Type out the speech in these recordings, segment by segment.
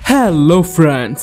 Hello friends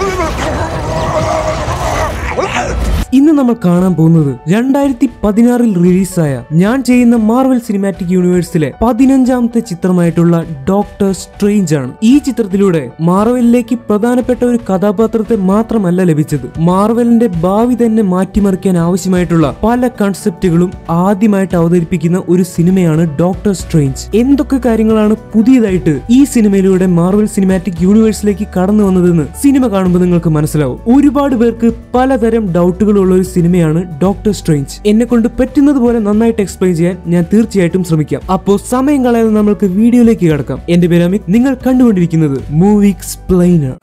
ഇന്ന് നമ്മൾ കാണാൻ പോകുന്നത് രണ്ടായിരത്തി പതിനാറിൽ റിലീസായ ഞാൻ ചെയ്യുന്ന മാർവൽ സിനിമാറ്റിക് യൂണിവേഴ്സിലെ പതിനഞ്ചാമത്തെ ചിത്രമായിട്ടുള്ള ഡോക്ടർ സ്ട്രേഞ്ച് ആണ് ഈ ചിത്രത്തിലൂടെ മാർവലിലേക്ക് പ്രധാനപ്പെട്ട ഒരു കഥാപാത്രത്തെ മാത്രമല്ല ലഭിച്ചത് മാർവലിന്റെ ഭാവി തന്നെ മാറ്റിമറിക്കാൻ ആവശ്യമായിട്ടുള്ള പല കൺസെപ്റ്റുകളും ആദ്യമായിട്ട് അവതരിപ്പിക്കുന്ന ഒരു സിനിമയാണ് ഡോക്ടർ സ്ട്രേഞ്ച് എന്തൊക്കെ കാര്യങ്ങളാണ് പുതിയതായിട്ട് ഈ സിനിമയിലൂടെ മാർവൽ സിനിമാറ്റിക് യൂണിവേഴ്സിലേക്ക് കടന്നു വന്നതെന്ന് സിനിമ കാണുമ്പോൾ നിങ്ങൾക്ക് മനസ്സിലാവും ഒരുപാട് പേർക്ക് പലതരം ഡൗട്ടുകളുള്ള ഒരു സിനിമയാണ് ഡോക്ടർ സ്ട്രേഞ്ച് എന്നെ കൊണ്ട് പറ്റുന്നത് പോലെ നന്നായിട്ട് എക്സ്പ്ലെയിൻ ചെയ്യാൻ ഞാൻ തീർച്ചയായിട്ടും ശ്രമിക്കാം അപ്പോൾ സമയം കളയാതെ നമ്മൾക്ക് വീഡിയോയിലേക്ക് കിടക്കാം എന്റെ പേര് അമിത് നിങ്ങൾ കണ്ടുകൊണ്ടിരിക്കുന്നത് മൂവി എക്സ്പ്ലെയിനർ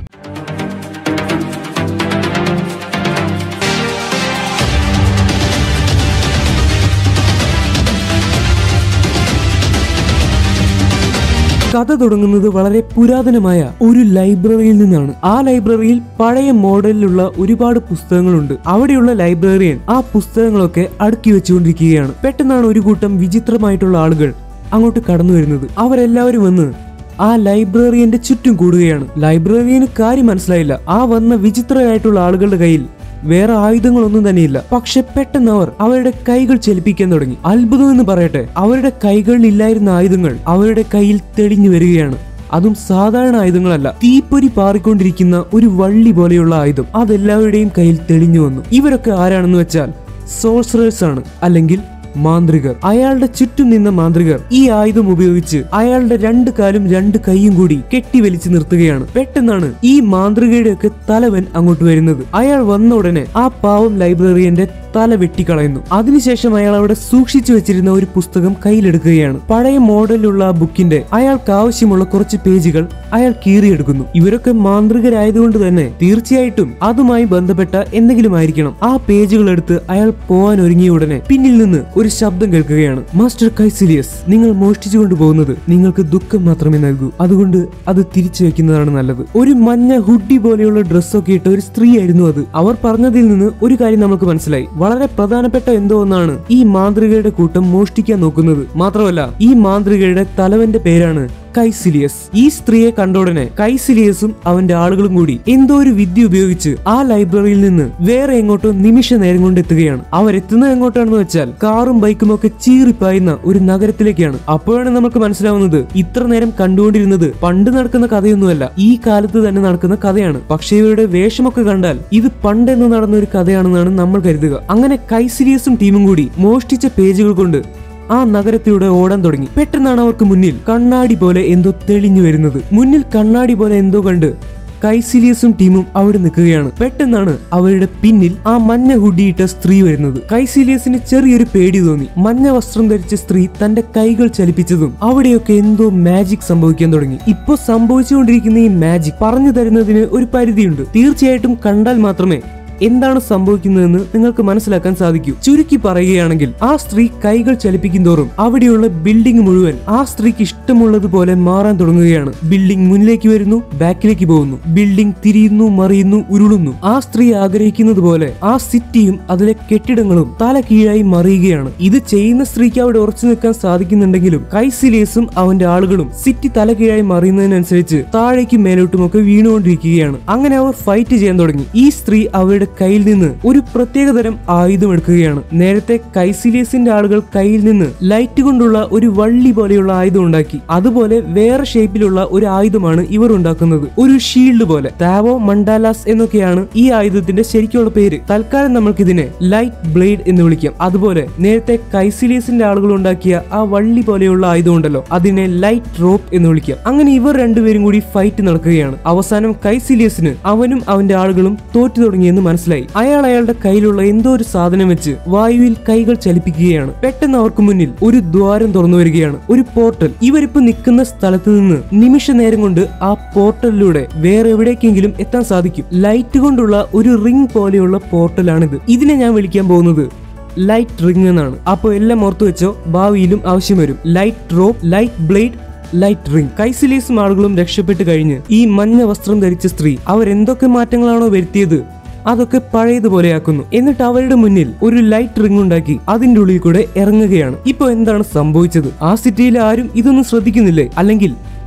കഥ തുടങ്ങുന്നത് വളരെ പുരാതനമായ ഒരു ലൈബ്രറിയിൽ നിന്നാണ് ആ ലൈബ്രറിയിൽ പഴയ മോഡലിലുള്ള ഒരുപാട് പുസ്തകങ്ങളുണ്ട് അവിടെയുള്ള ലൈബ്രറിയൻ ആ പുസ്തകങ്ങളൊക്കെ അടുക്കി വെച്ചുകൊണ്ടിരിക്കുകയാണ് പെട്ടെന്നാണ് ഒരു കൂട്ടം വിചിത്രമായിട്ടുള്ള ആളുകൾ അങ്ങോട്ട് കടന്നു വരുന്നത് അവരെല്ലാവരും വന്ന് ആ ലൈബ്രറിയന്റെ ചുറ്റും കൂടുകയാണ് ലൈബ്രറിയന് കാര്യം മനസ്സിലായില്ല ആ വന്ന വിചിത്രമായിട്ടുള്ള ആളുകളുടെ കയ്യിൽ വേറെ ആയുധങ്ങളൊന്നും തന്നെയില്ല പക്ഷെ പെട്ടെന്ന് അവർ അവരുടെ കൈകൾ ചലിപ്പിക്കാൻ തുടങ്ങി അത്ഭുതം എന്ന് പറയട്ടെ അവരുടെ കൈകളിൽ ഇല്ലായിരുന്ന ആയുധങ്ങൾ അവരുടെ കയ്യിൽ തെളിഞ്ഞു വരികയാണ് അതും സാധാരണ ആയുധങ്ങളല്ല തീപ്പൊരി പാറിക്കൊണ്ടിരിക്കുന്ന ഒരു വള്ളി പോലെയുള്ള ആയുധം അതെല്ലാവരുടെയും കയ്യിൽ തെളിഞ്ഞു വന്നു ഇവരൊക്കെ ആരാണെന്ന് വെച്ചാൽ സോഴ്സറേഴ്സ് ആണ് അല്ലെങ്കിൽ മാന്ത്രികർ അയാളുടെ ചുറ്റും നിന്ന മാന്ത്രികർ ഈ ആയുധം ഉപയോഗിച്ച് അയാളുടെ രണ്ട് കാലും രണ്ട് കൈയും കൂടി കെട്ടി വലിച്ചു നിർത്തുകയാണ് പെട്ടെന്നാണ് ഈ മാന്ത്രികയുടെ ഒക്കെ തലവൻ അങ്ങോട്ട് വരുന്നത് അയാൾ വന്ന ഉടനെ ആ പാവം ലൈബ്രറിയന്റെ തല വെട്ടിക്കളയുന്നു അതിനുശേഷം അയാൾ അവിടെ സൂക്ഷിച്ചു വെച്ചിരുന്ന ഒരു പുസ്തകം കയ്യിലെടുക്കുകയാണ് പഴയ മോഡലിലുള്ള ആ ബുക്കിന്റെ അയാൾക്ക് ആവശ്യമുള്ള കുറച്ച് പേജുകൾ അയാൾ കീറിയെടുക്കുന്നു ഇവരൊക്കെ മാന്ത്രികരായതുകൊണ്ട് തന്നെ തീർച്ചയായിട്ടും അതുമായി ബന്ധപ്പെട്ട എന്തെങ്കിലും ആയിരിക്കണം ആ പേജുകൾ എടുത്ത് അയാൾ പോവാൻ ഒരുങ്ങിയ ഉടനെ പിന്നിൽ നിന്ന് ഒരു ശബ്ദം കേൾക്കുകയാണ് മാസ്റ്റർ കൈസിലിയസ് നിങ്ങൾ മോഷ്ടിച്ചു കൊണ്ടുപോകുന്നത് നിങ്ങൾക്ക് ദുഃഖം മാത്രമേ നൽകൂ അതുകൊണ്ട് അത് തിരിച്ചു വെക്കുന്നതാണ് നല്ലത് ഒരു മഞ്ഞ ഹുഡി പോലെയുള്ള ഡ്രസ്സൊക്കെ ഇട്ട ഒരു സ്ത്രീ ആയിരുന്നു അത് അവർ പറഞ്ഞതിൽ നിന്ന് ഒരു കാര്യം നമുക്ക് മനസ്സിലായി വളരെ പ്രധാനപ്പെട്ട എന്തോ ഒന്നാണ് ഈ മാന്ത്രികയുടെ കൂട്ടം മോഷ്ടിക്കാൻ നോക്കുന്നത് മാത്രമല്ല ഈ മാന്ത്രികയുടെ തലവന്റെ പേരാണ് കൈസിലിയസ് ഈ സ്ത്രീയെ കണ്ട ഉടനെ കൈസിലിയസും അവന്റെ ആളുകളും കൂടി എന്തോ ഒരു വിദ്യ ഉപയോഗിച്ച് ആ ലൈബ്രറിയിൽ നിന്ന് വേറെ എങ്ങോട്ടോ നിമിഷ നേരം കൊണ്ട് എത്തുകയാണ് അവരെത്തുന്നത് എങ്ങോട്ടാണെന്ന് വെച്ചാൽ കാറും ബൈക്കും ഒക്കെ ചീറിപ്പായുന്ന ഒരു നഗരത്തിലേക്കാണ് അപ്പോഴാണ് നമുക്ക് മനസ്സിലാവുന്നത് ഇത്ര നേരം കണ്ടുകൊണ്ടിരുന്നത് പണ്ട് നടക്കുന്ന കഥയൊന്നുമല്ല ഈ കാലത്ത് തന്നെ നടക്കുന്ന കഥയാണ് പക്ഷേ ഇവരുടെ വേഷമൊക്കെ കണ്ടാൽ ഇത് പണ്ടെന്ന് നടന്ന ഒരു കഥയാണെന്നാണ് നമ്മൾ കരുതുക അങ്ങനെ കൈസിലിയസും ടീമും കൂടി മോഷ്ടിച്ച പേജുകൾ കൊണ്ട് ആ നഗരത്തിലൂടെ ഓടാൻ തുടങ്ങി പെട്ടെന്നാണ് അവർക്ക് മുന്നിൽ കണ്ണാടി പോലെ എന്തോ തെളിഞ്ഞു വരുന്നത് മുന്നിൽ കണ്ണാടി പോലെ എന്തോ കണ്ട് കൈസിലിയസും ടീമും അവിടെ നിൽക്കുകയാണ് പെട്ടെന്നാണ് അവരുടെ പിന്നിൽ ആ മഞ്ഞ ഹുഡിയിട്ട സ്ത്രീ വരുന്നത് കൈസിലിയസിന് ചെറിയൊരു പേടി തോന്നി മഞ്ഞ വസ്ത്രം ധരിച്ച സ്ത്രീ തന്റെ കൈകൾ ചലിപ്പിച്ചതും അവിടെയൊക്കെ എന്തോ മാജിക് സംഭവിക്കാൻ തുടങ്ങി ഇപ്പൊ സംഭവിച്ചുകൊണ്ടിരിക്കുന്ന ഈ മാജിക് പറഞ്ഞു തരുന്നതിന് ഒരു പരിധിയുണ്ട് തീർച്ചയായിട്ടും കണ്ടാൽ മാത്രമേ എന്താണ് സംഭവിക്കുന്നതെന്ന് നിങ്ങൾക്ക് മനസ്സിലാക്കാൻ സാധിക്കൂ ചുരുക്കി പറയുകയാണെങ്കിൽ ആ സ്ത്രീ കൈകൾ ചലിപ്പിക്കും തോറും അവിടെയുള്ള ബിൽഡിംഗ് മുഴുവൻ ആ സ്ത്രീക്ക് ഇഷ്ടമുള്ളതുപോലെ മാറാൻ തുടങ്ങുകയാണ് ബിൽഡിംഗ് മുന്നിലേക്ക് വരുന്നു ബാക്കിലേക്ക് പോകുന്നു ബിൽഡിംഗ് തിരിയുന്നു മറിയുന്നു ഉരുളുന്നു ആ സ്ത്രീ ആഗ്രഹിക്കുന്നത് പോലെ ആ സിറ്റിയും അതിലെ കെട്ടിടങ്ങളും തല കീഴായി മറിയുകയാണ് ഇത് ചെയ്യുന്ന സ്ത്രീക്ക് അവിടെ ഉറച്ചു നിൽക്കാൻ സാധിക്കുന്നുണ്ടെങ്കിലും കൈസിലേസും അവന്റെ ആളുകളും സിറ്റി തല കീഴായി മറിയുന്നതിനനുസരിച്ച് താഴേക്കും മേലോട്ടും ഒക്കെ വീണുകൊണ്ടിരിക്കുകയാണ് അങ്ങനെ അവർ ഫൈറ്റ് ചെയ്യാൻ തുടങ്ങി ഈ സ്ത്രീ അവരുടെ കയ്യിൽ നിന്ന് ഒരു പ്രത്യേകതരം ആയുധം എടുക്കുകയാണ് നേരത്തെ കൈസിലിയസിന്റെ ആളുകൾ കയ്യിൽ നിന്ന് ലൈറ്റ് കൊണ്ടുള്ള ഒരു വള്ളി പോലെയുള്ള ആയുധം ഉണ്ടാക്കി അതുപോലെ വേറെ ഷേപ്പിലുള്ള ഒരു ആയുധമാണ് ഇവർ ഉണ്ടാക്കുന്നത് ഒരു ഷീൽഡ് പോലെ താവോ മണ്ടാലാസ് എന്നൊക്കെയാണ് ഈ ആയുധത്തിന്റെ ശരിക്കുള്ള പേര് തൽക്കാലം നമ്മൾക്ക് ഇതിനെ ലൈറ്റ് ബ്ലേഡ് എന്ന് വിളിക്കാം അതുപോലെ നേരത്തെ കൈസിലിയസിന്റെ ആളുകൾ ഉണ്ടാക്കിയ ആ വള്ളി പോലെയുള്ള ആയുധം ഉണ്ടല്ലോ അതിനെ ലൈറ്റ് റോപ്പ് എന്ന് വിളിക്കാം അങ്ങനെ ഇവർ രണ്ടുപേരും കൂടി ഫൈറ്റ് നടക്കുകയാണ് അവസാനം കൈസിലിയസിന് അവനും അവന്റെ ആളുകളും തോറ്റു തുടങ്ങിയെന്ന് മനസ്സിലായി അയാൾ അയാളുടെ കയ്യിലുള്ള എന്തോ ഒരു സാധനം വെച്ച് വായുവിൽ കൈകൾ ചലിപ്പിക്കുകയാണ് പെട്ടെന്ന് അവർക്ക് മുന്നിൽ ഒരു ദ്വാരം തുറന്നു വരികയാണ് ഒരു പോർട്ടൽ ഇവരിപ്പോ നിൽക്കുന്ന സ്ഥലത്ത് നിന്ന് നിമിഷ നേരം കൊണ്ട് ആ പോർട്ടലിലൂടെ വേറെ എവിടേക്കെങ്കിലും എത്താൻ സാധിക്കും ലൈറ്റ് കൊണ്ടുള്ള ഒരു റിംഗ് പോലെയുള്ള പോർട്ടലാണിത് ഇതിനെ ഞാൻ വിളിക്കാൻ പോകുന്നത് ലൈറ്റ് റിംഗ് എന്നാണ് അപ്പോൾ എല്ലാം ഓർത്തു വെച്ചോ ഭാവിയിലും ആവശ്യം വരും light rope light blade light ring കൈസിലീസും ആളുകളും രക്ഷപ്പെട്ട് കഴിഞ്ഞ് ഈ മഞ്ഞ വസ്ത്രം ധരിച്ച സ്ത്രീ അവരെന്തൊക്കെ മാറ്റങ്ങളാണോ വരുത്തിയത് അതൊക്കെ പഴയതുപോലെയാക്കുന്നു എന്നിട്ട് അവരുടെ മുന്നിൽ ഒരു ലൈറ്റ് റിംഗ് ഉണ്ടാക്കി അതിന്റെ ഉള്ളിൽ കൂടെ ഇറങ്ങുകയാണ് ഇപ്പൊ എന്താണ് സംഭവിച്ചത് ആ സിറ്റിയിൽ ആരും ഇതൊന്നും ശ്രദ്ധിക്കുന്നില്ലേ അല്ലെങ്കിൽ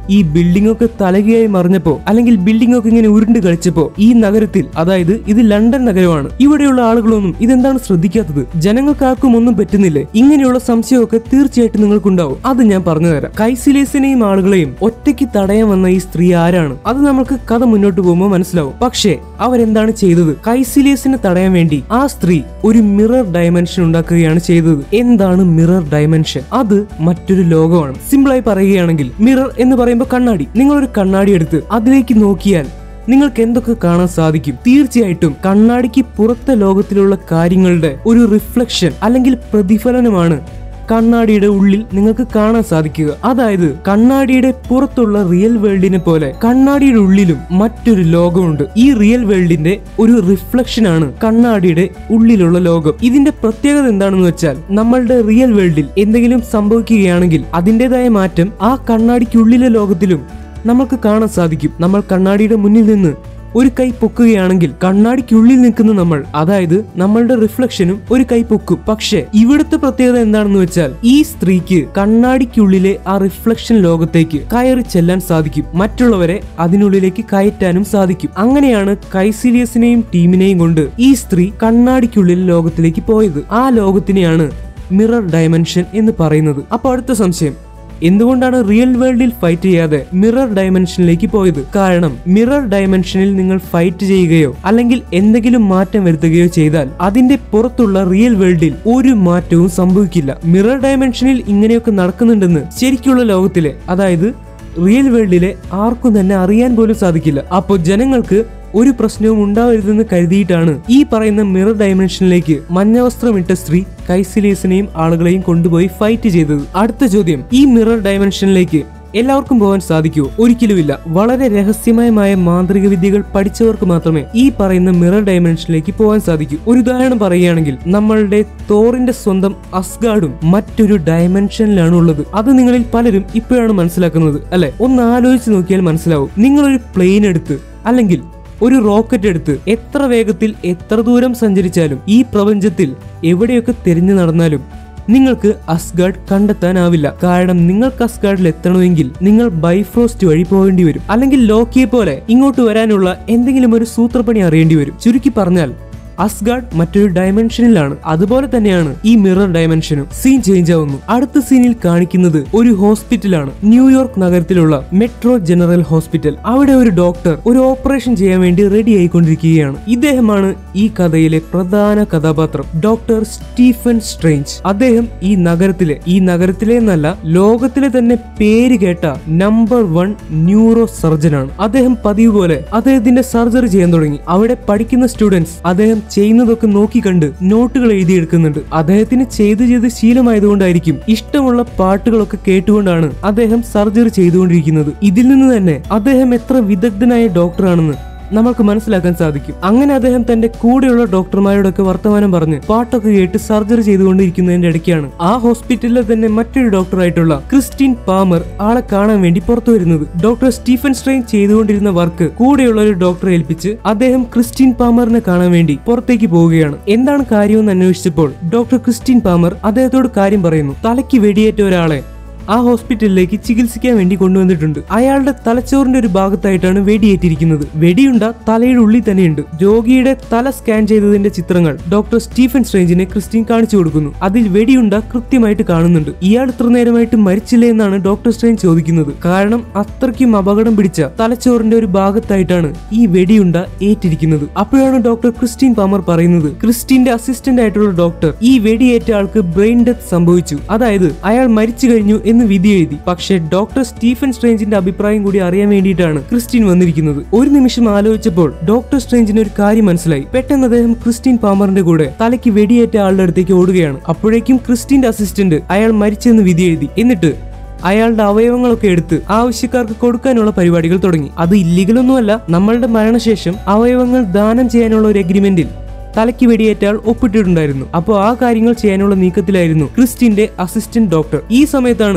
ഈ ബിൽഡിംഗ് ഒക്കെ തലകയായി മറിഞ്ഞപ്പോ അല്ലെങ്കിൽ ബിൽഡിംഗ് ഒക്കെ ഇങ്ങനെ ഉരുണ്ട് കളിച്ചപ്പോ ഈ നഗരത്തിൽ അതായത് ഇത് ലണ്ടൻ നഗരമാണ് ഇവിടെയുള്ള ആളുകളൊന്നും ഇതെന്താണ് ശ്രദ്ധിക്കാത്തത് ജനങ്ങൾക്ക് ആർക്കും ഒന്നും പറ്റുന്നില്ലേ ഇങ്ങനെയുള്ള സംശയമൊക്കെ തീർച്ചയായിട്ടും നിങ്ങൾക്കുണ്ടാവും അത് ഞാൻ പറഞ്ഞു തരാം കൈസിലേസിനെയും ആളുകളെയും ഒറ്റയ്ക്ക് തടയാൻ വന്ന ഈ സ്ത്രീ ആരാണ് അത് നമുക്ക് കഥ മുന്നോട്ട് പോകുമ്പോൾ മനസ്സിലാവും പക്ഷേ അവരെന്താണ് ചെയ്തത് കൈസിലേസിനെ തടയാൻ വേണ്ടി ആ സ്ത്രീ ഒരു മിറർ ഡയമെൻഷൻ ഉണ്ടാക്കുകയാണ് ചെയ്തത് എന്താണ് മിറർ ഡയമെൻഷൻ അത് മറ്റൊരു ലോകമാണ് സിമ്പിളായി പറയുകയാണെങ്കിൽ മിറർ എന്ന് പറയുമ്പോൾ കണ്ണാടി നിങ്ങൾ ഒരു കണ്ണാടി എടുത്ത് അതിലേക്ക് നോക്കിയാൽ നിങ്ങൾക്ക് എന്തൊക്കെ കാണാൻ സാധിക്കും തീർച്ചയായിട്ടും കണ്ണാടിക്ക് പുറത്തെ ലോകത്തിലുള്ള കാര്യങ്ങളുടെ ഒരു റിഫ്ലക്ഷൻ അല്ലെങ്കിൽ പ്രതിഫലനമാണ് കണ്ണാടിയുടെ ഉള്ളിൽ നിങ്ങൾക്ക് കാണാൻ സാധിക്കുക അതായത് കണ്ണാടിയുടെ പുറത്തുള്ള റിയൽ വേൾഡിനെ പോലെ കണ്ണാടിയുടെ ഉള്ളിലും മറ്റൊരു ലോകമുണ്ട് ഈ റിയൽ വേൾഡിന്റെ ഒരു റിഫ്ലക്ഷൻ ആണ് കണ്ണാടിയുടെ ഉള്ളിലുള്ള ലോകം ഇതിന്റെ പ്രത്യേകത എന്താണെന്ന് വെച്ചാൽ നമ്മളുടെ റിയൽ വേൾഡിൽ എന്തെങ്കിലും സംഭവിക്കുകയാണെങ്കിൽ അതിൻ്റെതായ മാറ്റം ആ കണ്ണാടിക്കുള്ളിലെ ലോകത്തിലും നമുക്ക് കാണാൻ സാധിക്കും നമ്മൾ കണ്ണാടിയുടെ മുന്നിൽ നിന്ന് ഒരു കൈ പൊക്കുകയാണെങ്കിൽ കണ്ണാടിക്കുള്ളിൽ നിൽക്കുന്ന നമ്മൾ അതായത് നമ്മളുടെ റിഫ്ലക്ഷനും ഒരു കൈ പൊക്കും പക്ഷെ ഇവിടുത്തെ പ്രത്യേകത എന്താണെന്ന് വെച്ചാൽ ഈ സ്ത്രീക്ക് കണ്ണാടിക്കുള്ളിലെ ആ റിഫ്ലക്ഷൻ ലോകത്തേക്ക് കയറി ചെല്ലാൻ സാധിക്കും മറ്റുള്ളവരെ അതിനുള്ളിലേക്ക് കയറ്റാനും സാധിക്കും അങ്ങനെയാണ് കൈസീരിയസിനെയും ടീമിനെയും കൊണ്ട് ഈ സ്ത്രീ കണ്ണാടിക്കുള്ളിലെ ലോകത്തിലേക്ക് പോയത് ആ ലോകത്തിനെയാണ് മിറർ ഡയമെൻഷൻ എന്ന് പറയുന്നത് അപ്പൊ അടുത്ത സംശയം എന്തുകൊണ്ടാണ് റിയൽ വേൾഡിൽ ഫൈറ്റ് ചെയ്യാതെ മിറർ ഡയമെൻഷനിലേക്ക് പോയത് കാരണം മിറർ ഡയമെൻഷനിൽ നിങ്ങൾ ഫൈറ്റ് ചെയ്യുകയോ അല്ലെങ്കിൽ എന്തെങ്കിലും മാറ്റം വരുത്തുകയോ ചെയ്താൽ അതിന്റെ പുറത്തുള്ള റിയൽ വേൾഡിൽ ഒരു മാറ്റവും സംഭവിക്കില്ല മിറർ ഡയമെൻഷനിൽ ഇങ്ങനെയൊക്കെ നടക്കുന്നുണ്ടെന്ന് ശരിക്കുള്ള ലോകത്തിലെ അതായത് റിയൽ വേൾഡിലെ ആർക്കും തന്നെ അറിയാൻ പോലും സാധിക്കില്ല അപ്പോൾ ജനങ്ങൾക്ക് ഒരു പ്രശ്നവും ഉണ്ടാവരുതെന്ന് കരുതിയിട്ടാണ് ഈ പറയുന്ന മിറർ ഡയമെൻഷനിലേക്ക് മഞ്ഞ വസ്ത്രമിട്ട സ്ത്രീ കൈസിലേസിനെയും ആളുകളെയും കൊണ്ടുപോയി ഫൈറ്റ് ചെയ്തത് അടുത്ത ചോദ്യം ഈ മിറർ ഡയമെൻഷനിലേക്ക് എല്ലാവർക്കും പോകാൻ സാധിക്കുമോ ഒരിക്കലുമില്ല വളരെ രഹസ്യമയമായ മാന്ത്രിക വിദ്യകൾ പഠിച്ചവർക്ക് മാത്രമേ ഈ പറയുന്ന മിറർ ഡയമെൻഷനിലേക്ക് പോകാൻ സാധിക്കൂ ഒരു ഉദാഹരണം പറയുകയാണെങ്കിൽ നമ്മളുടെ തോറിന്റെ സ്വന്തം അസ്ഗാർഡും മറ്റൊരു ഡയമെൻഷനിലാണ് ഉള്ളത് അത് നിങ്ങളിൽ പലരും ഇപ്പോഴാണ് മനസ്സിലാക്കുന്നത് അല്ലെ ഒന്ന് ആലോചിച്ച് നോക്കിയാൽ മനസ്സിലാവും നിങ്ങളൊരു പ്ലെയിൻ എടുത്ത് അല്ലെങ്കിൽ ഒരു റോക്കറ്റ് എടുത്ത് എത്ര വേഗത്തിൽ എത്ര ദൂരം സഞ്ചരിച്ചാലും ഈ പ്രപഞ്ചത്തിൽ എവിടെയൊക്കെ തിരിഞ്ഞു നടന്നാലും നിങ്ങൾക്ക് അസ്ഗാർഡ് കണ്ടെത്താനാവില്ല കാരണം നിങ്ങൾക്ക് അസ്ഗാർഡിൽ എത്തണമെങ്കിൽ നിങ്ങൾ ബൈഫ്രോസ്റ്റ് വഴി പോകേണ്ടി വരും അല്ലെങ്കിൽ ലോക്കിയെ പോലെ ഇങ്ങോട്ട് വരാനുള്ള എന്തെങ്കിലും ഒരു സൂത്രപ്പണി അറിയേണ്ടി വരും ചുരുക്കി പറഞ്ഞാൽ അസ്ഗാർഡ് മറ്റൊരു ഡയമെൻഷനിലാണ് അതുപോലെ തന്നെയാണ് ഈ മിറർ ഡയമെൻഷനും സീൻ ചേഞ്ച് ആവുന്നു അടുത്ത സീനിൽ കാണിക്കുന്നത് ഒരു ഹോസ്പിറ്റലാണ് ന്യൂയോർക്ക് നഗരത്തിലുള്ള മെട്രോ ജനറൽ ഹോസ്പിറ്റൽ അവിടെ ഒരു ഡോക്ടർ ഒരു ഓപ്പറേഷൻ ചെയ്യാൻ വേണ്ടി റെഡി ആയിക്കൊണ്ടിരിക്കുകയാണ് ഇദ്ദേഹമാണ് ഈ കഥയിലെ പ്രധാന കഥാപാത്രം ഡോക്ടർ സ്റ്റീഫൻ സ്ട്രേഞ്ച് അദ്ദേഹം ഈ നഗരത്തിലെ ഈ നഗരത്തിലെ എന്നല്ല ലോകത്തിലെ തന്നെ പേര് കേട്ട നമ്പർ വൺ ന്യൂറോ സർജനാണ് അദ്ദേഹം പതിവ് പോലെ അദ്ദേഹത്തിന്റെ സർജറി ചെയ്യാൻ തുടങ്ങി അവിടെ പഠിക്കുന്ന സ്റ്റുഡൻസ് അദ്ദേഹം ചെയ്യുന്നതൊക്കെ നോക്കിക്കണ്ട് നോട്ടുകൾ എഴുതിയെടുക്കുന്നുണ്ട് അദ്ദേഹത്തിന് ചെയ്ത് ചെയ്ത് ശീലമായതുകൊണ്ടായിരിക്കും ഇഷ്ടമുള്ള പാട്ടുകളൊക്കെ കേട്ടുകൊണ്ടാണ് അദ്ദേഹം സർജറി ചെയ്തുകൊണ്ടിരിക്കുന്നത് ഇതിൽ നിന്ന് തന്നെ അദ്ദേഹം എത്ര വിദഗ്ധനായ ഡോക്ടറാണെന്ന് നമ്മൾക്ക് മനസ്സിലാക്കാൻ സാധിക്കും അങ്ങനെ അദ്ദേഹം തന്റെ കൂടെയുള്ള ഡോക്ടർമാരോടൊക്കെ വർത്തമാനം പറഞ്ഞ് പാട്ടൊക്കെ കേട്ട് സർജറി ചെയ്തുകൊണ്ടിരിക്കുന്നതിന്റെ ഇടയ്ക്കാണ് ആ ഹോസ്പിറ്റലിലെ തന്നെ മറ്റൊരു ഡോക്ടറായിട്ടുള്ള ക്രിസ്റ്റീൻ പാമർ ആളെ കാണാൻ വേണ്ടി പുറത്തു വരുന്നത് ഡോക്ടർ സ്റ്റീഫൻ സ്ട്രെയിൻ ചെയ്തുകൊണ്ടിരുന്ന വർക്ക് കൂടെയുള്ള ഒരു ഡോക്ടറെ ഏൽപ്പിച്ച് അദ്ദേഹം ക്രിസ്റ്റീൻ പാമറിനെ കാണാൻ വേണ്ടി പുറത്തേക്ക് പോവുകയാണ് എന്താണ് കാര്യമെന്ന് അന്വേഷിച്ചപ്പോൾ ഡോക്ടർ ക്രിസ്റ്റീൻ പാമർ അദ്ദേഹത്തോട് കാര്യം പറയുന്നു തലയ്ക്ക് വെടിയേറ്റ ഒരാളെ ആ ഹോസ്പിറ്റലിലേക്ക് ചികിത്സിക്കാൻ വേണ്ടി കൊണ്ടുവന്നിട്ടുണ്ട് അയാളുടെ തലച്ചോറിന്റെ ഒരു ഭാഗത്തായിട്ടാണ് വെടിയേറ്റിരിക്കുന്നത് വെടിയുണ്ട തലയുടെ ഉള്ളിൽ തന്നെയുണ്ട് രോഗിയുടെ തല സ്കാൻ ചെയ്തതിന്റെ ചിത്രങ്ങൾ ഡോക്ടർ സ്റ്റീഫൻ സ്ട്രേഞ്ചിനെ ക്രിസ്റ്റീൻ കാണിച്ചു കൊടുക്കുന്നു അതിൽ വെടിയുണ്ട കൃത്യമായിട്ട് കാണുന്നുണ്ട് ഇയാൾ ഇത്ര നേരമായിട്ട് മരിച്ചില്ലേ എന്നാണ് ഡോക്ടർ സ്ട്രേഞ്ച് ചോദിക്കുന്നത് കാരണം അത്രയ്ക്കും അപകടം പിടിച്ച തലച്ചോറിന്റെ ഒരു ഭാഗത്തായിട്ടാണ് ഈ വെടിയുണ്ട ഏറ്റിരിക്കുന്നത് അപ്പോഴാണ് ഡോക്ടർ ക്രിസ്റ്റീൻ പാമർ പറയുന്നത് ക്രിസ്റ്റീന്റെ അസിസ്റ്റന്റ് ആയിട്ടുള്ള ഡോക്ടർ ഈ വെടിയേറ്റ ആൾക്ക് ബ്രെയിൻ ഡെത്ത് സംഭവിച്ചു അതായത് അയാൾ മരിച്ചു കഴിഞ്ഞു എന്ന് വിധി എഴുതി പക്ഷേ ഡോക്ടർ സ്റ്റീഫൻ സ്ട്രേഞ്ചിന്റെ അഭിപ്രായം കൂടി അറിയാൻ വേണ്ടിയിട്ടാണ് ക്രിസ്റ്റീൻ വന്നിരിക്കുന്നത് ഒരു നിമിഷം ആലോചിച്ചപ്പോൾ ഡോക്ടർ സ്ട്രേഞ്ചിന് ഒരു കാര്യം മനസ്സിലായി പെട്ടെന്ന് അദ്ദേഹം ക്രിസ്റ്റീൻ പാമറിന്റെ കൂടെ തലയ്ക്ക് വെടിയേറ്റ ആളുടെ അടുത്തേക്ക് ഓടുകയാണ് അപ്പോഴേക്കും ക്രിസ്റ്റീന്റെ അസിസ്റ്റന്റ് അയാൾ മരിച്ചെന്ന് വിധി എഴുതി എന്നിട്ട് അയാളുടെ അവയവങ്ങളൊക്കെ എടുത്ത് ആവശ്യക്കാർക്ക് കൊടുക്കാനുള്ള പരിപാടികൾ തുടങ്ങി അത് ഇല്ലീഗലൊന്നുമല്ല നമ്മളുടെ മരണശേഷം അവയവങ്ങൾ ദാനം ചെയ്യാനുള്ള ഒരു എഗ്രിമെന്റിൽ തലയ്ക്ക് വെടിയേറ്റ ആൾ ഒപ്പിട്ടിട്ടുണ്ടായിരുന്നു അപ്പോൾ ആ കാര്യങ്ങൾ ചെയ്യാനുള്ള നീക്കത്തിലായിരുന്നു ക്രിസ്റ്റിന്റെ അസിസ്റ്റന്റ് ഡോക്ടർ ഈ സമയത്താണ്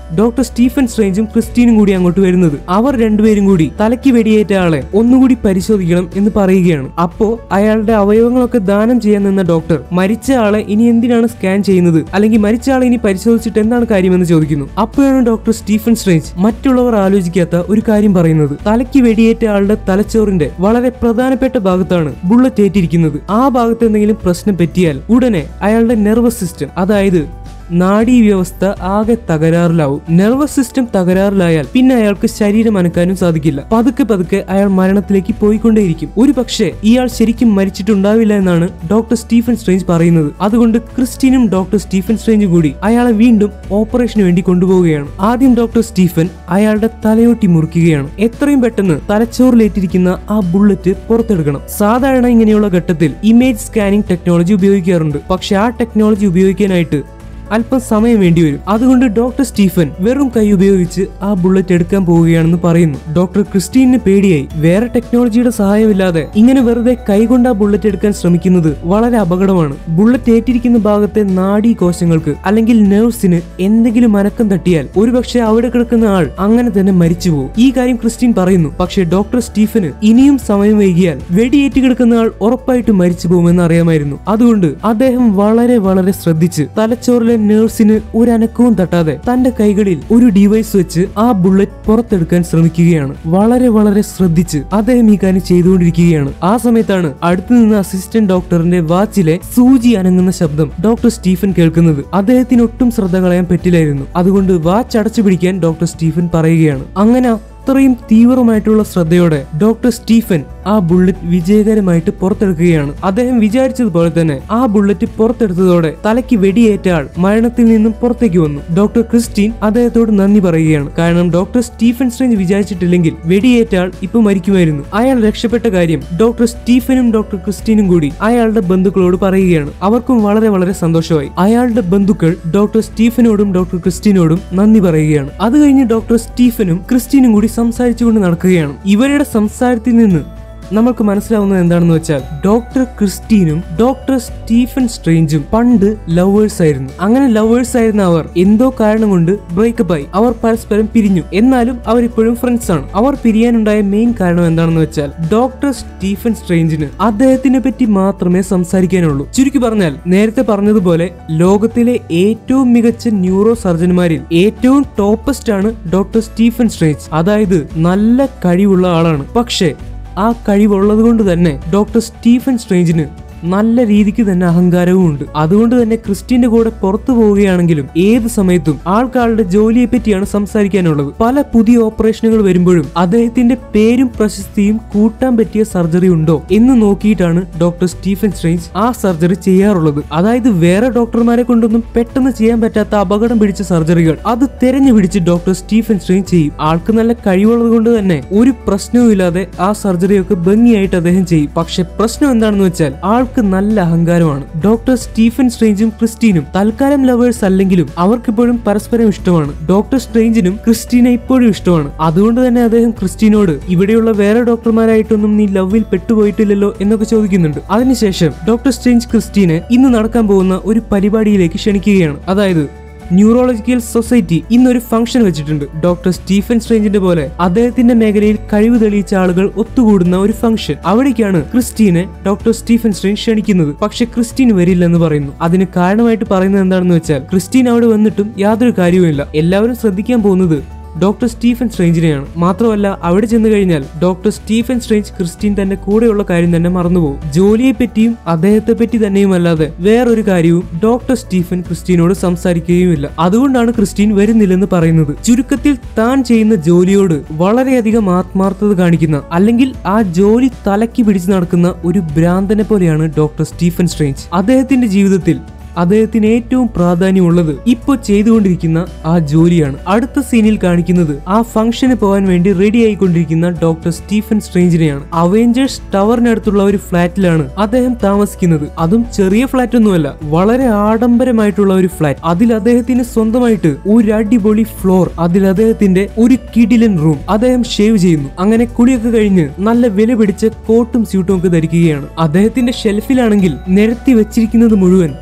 ഡോക്ടർ സ്റ്റീഫൻ സ്ട്രേഞ്ചും ക്രിസ്റ്റീനും കൂടി അങ്ങോട്ട് വരുന്നത് അവർ രണ്ടുപേരും കൂടി തലയ്ക്ക് വെടിയേറ്റ ആളെ ഒന്നുകൂടി പരിശോധിക്കണം എന്ന് പറയുകയാണ് അപ്പോ അയാളുടെ അവയവങ്ങളൊക്കെ ദാനം ചെയ്യാൻ നിന്ന ഡോക്ടർ മരിച്ച ആളെ ഇനി എന്തിനാണ് സ്കാൻ ചെയ്യുന്നത് അല്ലെങ്കിൽ മരിച്ച ആളെ ഇനി പരിശോധിച്ചിട്ട് എന്താണ് കാര്യമെന്ന് ചോദിക്കുന്നു അപ്പോഴാണ് ഡോക്ടർ സ്റ്റീഫൻ സ്ട്രേഞ്ച് മറ്റുള്ളവർ ആലോചിക്കാത്ത ഒരു കാര്യം പറയുന്നത് തലയ്ക്ക് വെടിയേറ്റ ആളുടെ തലച്ചോറിന്റെ വളരെ പ്രധാനപ്പെട്ട ഭാഗത്താണ് ബുള്ളറ്റ് ഏറ്റിരിക്കുന്നത് ആ ഭാഗത്ത് എന്തെങ്കിലും പ്രശ്നം പറ്റിയാൽ ഉടനെ അയാളുടെ നെർവസ് സിസ്റ്റം അതായത് നാഡീവ്യവസ്ഥ ആകെ തകരാറിലാവും നെർവസ് സിസ്റ്റം തകരാറിലായാൽ പിന്നെ അയാൾക്ക് ശരീരം അനക്കാനും സാധിക്കില്ല പതുക്കെ പതുക്കെ അയാൾ മരണത്തിലേക്ക് പോയിക്കൊണ്ടേയിരിക്കും ഒരു പക്ഷേ ഇയാൾ ശരിക്കും മരിച്ചിട്ടുണ്ടാവില്ല എന്നാണ് ഡോക്ടർ സ്റ്റീഫൻ സ്ട്രേഞ്ച് പറയുന്നത് അതുകൊണ്ട് ക്രിസ്റ്റീനും ഡോക്ടർ സ്റ്റീഫൻ സ്ട്രേഞ്ചും കൂടി അയാളെ വീണ്ടും ഓപ്പറേഷന് വേണ്ടി കൊണ്ടുപോവുകയാണ് ആദ്യം ഡോക്ടർ സ്റ്റീഫൻ അയാളുടെ തലയൊട്ടി മുറിക്കുകയാണ് എത്രയും പെട്ടെന്ന് തലച്ചോറിലേറ്റിരിക്കുന്ന ആ ബുള്ളറ്റ് പുറത്തെടുക്കണം സാധാരണ ഇങ്ങനെയുള്ള ഘട്ടത്തിൽ ഇമേജ് സ്കാനിംഗ് ടെക്നോളജി ഉപയോഗിക്കാറുണ്ട് പക്ഷെ ആ ടെക്നോളജി ഉപയോഗിക്കാനായിട്ട് അല്പം സമയം വേണ്ടിവരും അതുകൊണ്ട് ഡോക്ടർ സ്റ്റീഫൻ വെറും കൈ ഉപയോഗിച്ച് ആ ബുള്ളറ്റ് എടുക്കാൻ പോവുകയാണെന്ന് പറയുന്നു ഡോക്ടർ ക്രിസ്റ്റീനിന് പേടിയായി വേറെ ടെക്നോളജിയുടെ സഹായമില്ലാതെ ഇങ്ങനെ വെറുതെ കൈകൊണ്ട് ആ ബുള്ളറ്റ് എടുക്കാൻ ശ്രമിക്കുന്നത് വളരെ അപകടമാണ് ബുള്ളറ്റ് ഏറ്റിരിക്കുന്ന ഭാഗത്തെ നാഡീ കോശങ്ങൾക്ക് അല്ലെങ്കിൽ നെർവ്സിന് എന്തെങ്കിലും അനക്കം തട്ടിയാൽ ഒരുപക്ഷെ അവിടെ കിടക്കുന്ന ആൾ അങ്ങനെ തന്നെ മരിച്ചു പോകും ഈ കാര്യം ക്രിസ്റ്റീൻ പറയുന്നു പക്ഷേ ഡോക്ടർ സ്റ്റീഫന് ഇനിയും സമയം വൈകിയാൽ വെടിയേറ്റ് കിടക്കുന്ന ആൾ ഉറപ്പായിട്ടും മരിച്ചു പോകുമെന്ന് അറിയാമായിരുന്നു അതുകൊണ്ട് അദ്ദേഹം വളരെ വളരെ ശ്രദ്ധിച്ച് തലച്ചോറിലെ നേഴ്സിന് ഒരു അനക്കവും തട്ടാതെ തന്റെ കൈകളിൽ ഒരു ഡിവൈസ് വെച്ച് ആ ബുള്ളറ്റ് പുറത്തെടുക്കാൻ ശ്രമിക്കുകയാണ് വളരെ വളരെ ശ്രദ്ധിച്ച് അദ്ദേഹം ഈ കാര്യം ചെയ്തുകൊണ്ടിരിക്കുകയാണ് ആ സമയത്താണ് അടുത്തു നിന്ന് അസിസ്റ്റന്റ് ഡോക്ടറിന്റെ വാച്ചിലെ സൂചി അനങ്ങുന്ന ശബ്ദം ഡോക്ടർ സ്റ്റീഫൻ കേൾക്കുന്നത് അദ്ദേഹത്തിന് ഒട്ടും ശ്രദ്ധ കളയാൻ പറ്റില്ലായിരുന്നു അതുകൊണ്ട് വാച്ച് അടച്ചു പിടിക്കാൻ ഡോക്ടർ സ്റ്റീഫൻ പറയുകയാണ് അങ്ങനെ അത്രയും തീവ്രമായിട്ടുള്ള ശ്രദ്ധയോടെ ഡോക്ടർ സ്റ്റീഫൻ ആ ബുള്ളറ്റ് വിജയകരമായിട്ട് പുറത്തെടുക്കുകയാണ് അദ്ദേഹം വിചാരിച്ചതുപോലെ തന്നെ ആ ബുള്ളറ്റ് പുറത്തെടുത്തതോടെ തലയ്ക്ക് വെടിയേറ്റ ആൾ മരണത്തിൽ നിന്നും പുറത്തേക്ക് വന്നു ഡോക്ടർ ക്രിസ്റ്റീൻ അദ്ദേഹത്തോട് നന്ദി പറയുകയാണ് കാരണം ഡോക്ടർ സ്റ്റീഫൻ സ്ട്രേഞ്ച് വിചാരിച്ചിട്ടില്ലെങ്കിൽ വെടിയേറ്റ ആൾ ഇപ്പൊ മരിക്കുമായിരുന്നു അയാൾ രക്ഷപ്പെട്ട കാര്യം ഡോക്ടർ സ്റ്റീഫനും ഡോക്ടർ ക്രിസ്റ്റീനും കൂടി അയാളുടെ ബന്ധുക്കളോട് പറയുകയാണ് അവർക്കും വളരെ വളരെ സന്തോഷമായി അയാളുടെ ബന്ധുക്കൾ ഡോക്ടർ സ്റ്റീഫനോടും ഡോക്ടർ ക്രിസ്റ്റീനോടും നന്ദി പറയുകയാണ് അത് കഴിഞ്ഞ് ഡോക്ടർ സ്റ്റീഫനും ക്രിസ്റ്റീനും കൂടി സംസാരിച്ചുകൊണ്ട് നടക്കുകയാണ് ഇവരുടെ സംസാരത്തിൽ നിന്ന് നമുക്ക് മനസ്സിലാവുന്നത് എന്താണെന്ന് വെച്ചാൽ ഡോക്ടർ ക്രിസ്റ്റീനും ഡോക്ടർ സ്റ്റീഫൻ സ്ട്രേഞ്ചും പണ്ട് ലവേഴ്സ് ആയിരുന്നു അങ്ങനെ ലവേഴ്സ് ആയിരുന്ന അവർ എന്തോ കാരണം കൊണ്ട് ബ്രേക്കപ്പ് ആയി അവർ പരസ്പരം പിരിഞ്ഞു എന്നാലും അവരിപ്പോഴും ഫ്രണ്ട്സ് ആണ് അവർ പിരിയാനുണ്ടായ മെയിൻ കാരണം എന്താണെന്ന് വെച്ചാൽ ഡോക്ടർ സ്റ്റീഫൻ സ്ട്രേഞ്ചിന് അദ്ദേഹത്തിനെ പറ്റി മാത്രമേ സംസാരിക്കാനുള്ളൂ ചുരുക്കി പറഞ്ഞാൽ നേരത്തെ പറഞ്ഞതുപോലെ ലോകത്തിലെ ഏറ്റവും മികച്ച ന്യൂറോ സർജന്മാരിൽ ഏറ്റവും ടോപ്പസ്റ്റ് ആണ് ഡോക്ടർ സ്റ്റീഫൻ സ്ട്രേഞ്ച് അതായത് നല്ല കഴിവുള്ള ആളാണ് പക്ഷേ ആ കഴിവുള്ളത് കൊണ്ട് തന്നെ ഡോക്ടർ സ്റ്റീഫൻ സ്ട്രേഞ്ചിന് നല്ല രീതിക്ക് തന്നെ അഹങ്കാരവും ഉണ്ട് അതുകൊണ്ട് തന്നെ ക്രിസ്റ്റിന്റെ കൂടെ പുറത്തു പോവുകയാണെങ്കിലും ഏത് സമയത്തും ആൾക്കാരുടെ ജോലിയെ പറ്റിയാണ് സംസാരിക്കാനുള്ളത് പല പുതിയ ഓപ്പറേഷനുകൾ വരുമ്പോഴും അദ്ദേഹത്തിന്റെ പേരും പ്രശസ്തിയും കൂട്ടാൻ പറ്റിയ സർജറി ഉണ്ടോ എന്ന് നോക്കിയിട്ടാണ് ഡോക്ടർ സ്റ്റീഫൻ സ്ട്രേഞ്ച് ആ സർജറി ചെയ്യാറുള്ളത് അതായത് വേറെ ഡോക്ടർമാരെ കൊണ്ടൊന്നും പെട്ടെന്ന് ചെയ്യാൻ പറ്റാത്ത അപകടം പിടിച്ച സർജറികൾ അത് തെരഞ്ഞു പിടിച്ച് ഡോക്ടർ സ്റ്റീഫൻ സ്ട്രേഞ്ച് ചെയ്യും ആൾക്ക് നല്ല കഴിവുള്ളത് കൊണ്ട് തന്നെ ഒരു പ്രശ്നവും ഇല്ലാതെ ആ സർജറിയൊക്കെ ഭംഗിയായിട്ട് അദ്ദേഹം ചെയ്യും പക്ഷെ പ്രശ്നം എന്താണെന്ന് വെച്ചാൽ ആൾക്ക് നല്ല അഹങ്കാരമാണ് ഡോക്ടർ സ്റ്റീഫൻ സ്ട്രേഞ്ചും ക്രിസ്റ്റീനും തൽക്കാലം ലവേഴ്സ് അല്ലെങ്കിലും അവർക്കിപ്പോഴും പരസ്പരം ഇഷ്ടമാണ് ഡോക്ടർ സ്ട്രേഞ്ചിനും ക്രിസ്റ്റീനെ ഇപ്പോഴും ഇഷ്ടമാണ് അതുകൊണ്ട് തന്നെ അദ്ദേഹം ക്രിസ്റ്റീനോട് ഇവിടെയുള്ള വേറെ ഡോക്ടർമാരായിട്ടൊന്നും നീ ലവിൽ പെട്ടുപോയിട്ടില്ലല്ലോ എന്നൊക്കെ ചോദിക്കുന്നുണ്ട് അതിനുശേഷം ഡോക്ടർ സ്ട്രേഞ്ച് ക്രിസ്റ്റീനെ ഇന്ന് നടക്കാൻ പോകുന്ന ഒരു പരിപാടിയിലേക്ക് ക്ഷണിക്കുകയാണ് അതായത് ന്യൂറോളജിക്കൽ സൊസൈറ്റി ഇന്നൊരു ഫംഗ്ഷൻ വെച്ചിട്ടുണ്ട് ഡോക്ടർ സ്റ്റീഫൻ സ്ട്രേഞ്ചിന്റെ പോലെ അദ്ദേഹത്തിന്റെ മേഖലയിൽ കഴിവ് തെളിയിച്ച ആളുകൾ ഒത്തുകൂടുന്ന ഒരു ഫംഗ്ഷൻ അവിടേക്കാണ് ക്രിസ്റ്റീനെ ഡോക്ടർ സ്റ്റീഫൻ സ്ട്രേഞ്ച് ക്ഷണിക്കുന്നത് പക്ഷെ ക്രിസ്റ്റീൻ വരില്ലെന്ന് പറയുന്നു അതിന് കാരണമായിട്ട് പറയുന്നത് എന്താണെന്ന് വെച്ചാൽ ക്രിസ്റ്റീൻ അവിടെ വന്നിട്ടും യാതൊരു കാര്യവുമില്ല എല്ലാവരും ശ്രദ്ധിക്കാൻ പോകുന്നത് ഡോക്ടർ സ്റ്റീഫൻ സ്ട്രേഞ്ചിനെയാണ് മാത്രമല്ല അവിടെ ചെന്ന് കഴിഞ്ഞാൽ ഡോക്ടർ സ്റ്റീഫൻ സ്ട്രേഞ്ച് ക്രിസ്റ്റീൻ തന്റെ കൂടെയുള്ള കാര്യം തന്നെ മറന്നുപോകും ജോലിയെ പറ്റിയും അദ്ദേഹത്തെ പറ്റി തന്നെയും അല്ലാതെ വേറൊരു കാര്യവും ഡോക്ടർ സ്റ്റീഫൻ ക്രിസ്റ്റീനോട് സംസാരിക്കുകയുമില്ല അതുകൊണ്ടാണ് ക്രിസ്റ്റീൻ വരുന്നില്ലെന്ന് പറയുന്നത് ചുരുക്കത്തിൽ താൻ ചെയ്യുന്ന ജോലിയോട് വളരെയധികം ആത്മാർത്ഥത കാണിക്കുന്ന അല്ലെങ്കിൽ ആ ജോലി തലക്കി പിടിച്ചു നടക്കുന്ന ഒരു ഭ്രാന്തനെ പോലെയാണ് ഡോക്ടർ സ്റ്റീഫൻ സ്ട്രേഞ്ച് അദ്ദേഹത്തിന്റെ ജീവിതത്തിൽ അദ്ദേഹത്തിന് ഏറ്റവും പ്രാധാന്യമുള്ളത് ഇപ്പോൾ ചെയ്തുകൊണ്ടിരിക്കുന്ന ആ ജോലിയാണ് അടുത്ത സീനിൽ കാണിക്കുന്നത് ആ ഫംഗ്ഷന് പോകാൻ വേണ്ടി റെഡി ആയിക്കൊണ്ടിരിക്കുന്ന ഡോക്ടർ സ്റ്റീഫൻ സ്ട്രേഞ്ചിനെയാണ് അവെഞ്ചേഴ്സ് ടവറിനടുത്തുള്ള ഒരു ഫ്ലാറ്റിലാണ് അദ്ദേഹം താമസിക്കുന്നത് അതും ചെറിയ ഫ്ലാറ്റ് ഒന്നുമല്ല വളരെ ആഡംബരമായിട്ടുള്ള ഒരു ഫ്ലാറ്റ് അതിൽ അദ്ദേഹത്തിന് സ്വന്തമായിട്ട് ഒരു അടിപൊളി ഫ്ലോർ അതിൽ അദ്ദേഹത്തിന്റെ ഒരു കിടിലൻ റൂം അദ്ദേഹം ഷേവ് ചെയ്യുന്നു അങ്ങനെ കുളിയൊക്കെ കഴിഞ്ഞ് നല്ല വില പിടിച്ച കോട്ടും സ്യൂട്ടും ഒക്കെ ധരിക്കുകയാണ് അദ്ദേഹത്തിന്റെ ഷെൽഫിലാണെങ്കിൽ നിരത്തി വെച്ചിരിക്കുന്നത് മുഴുവൻ ആൾക്ക്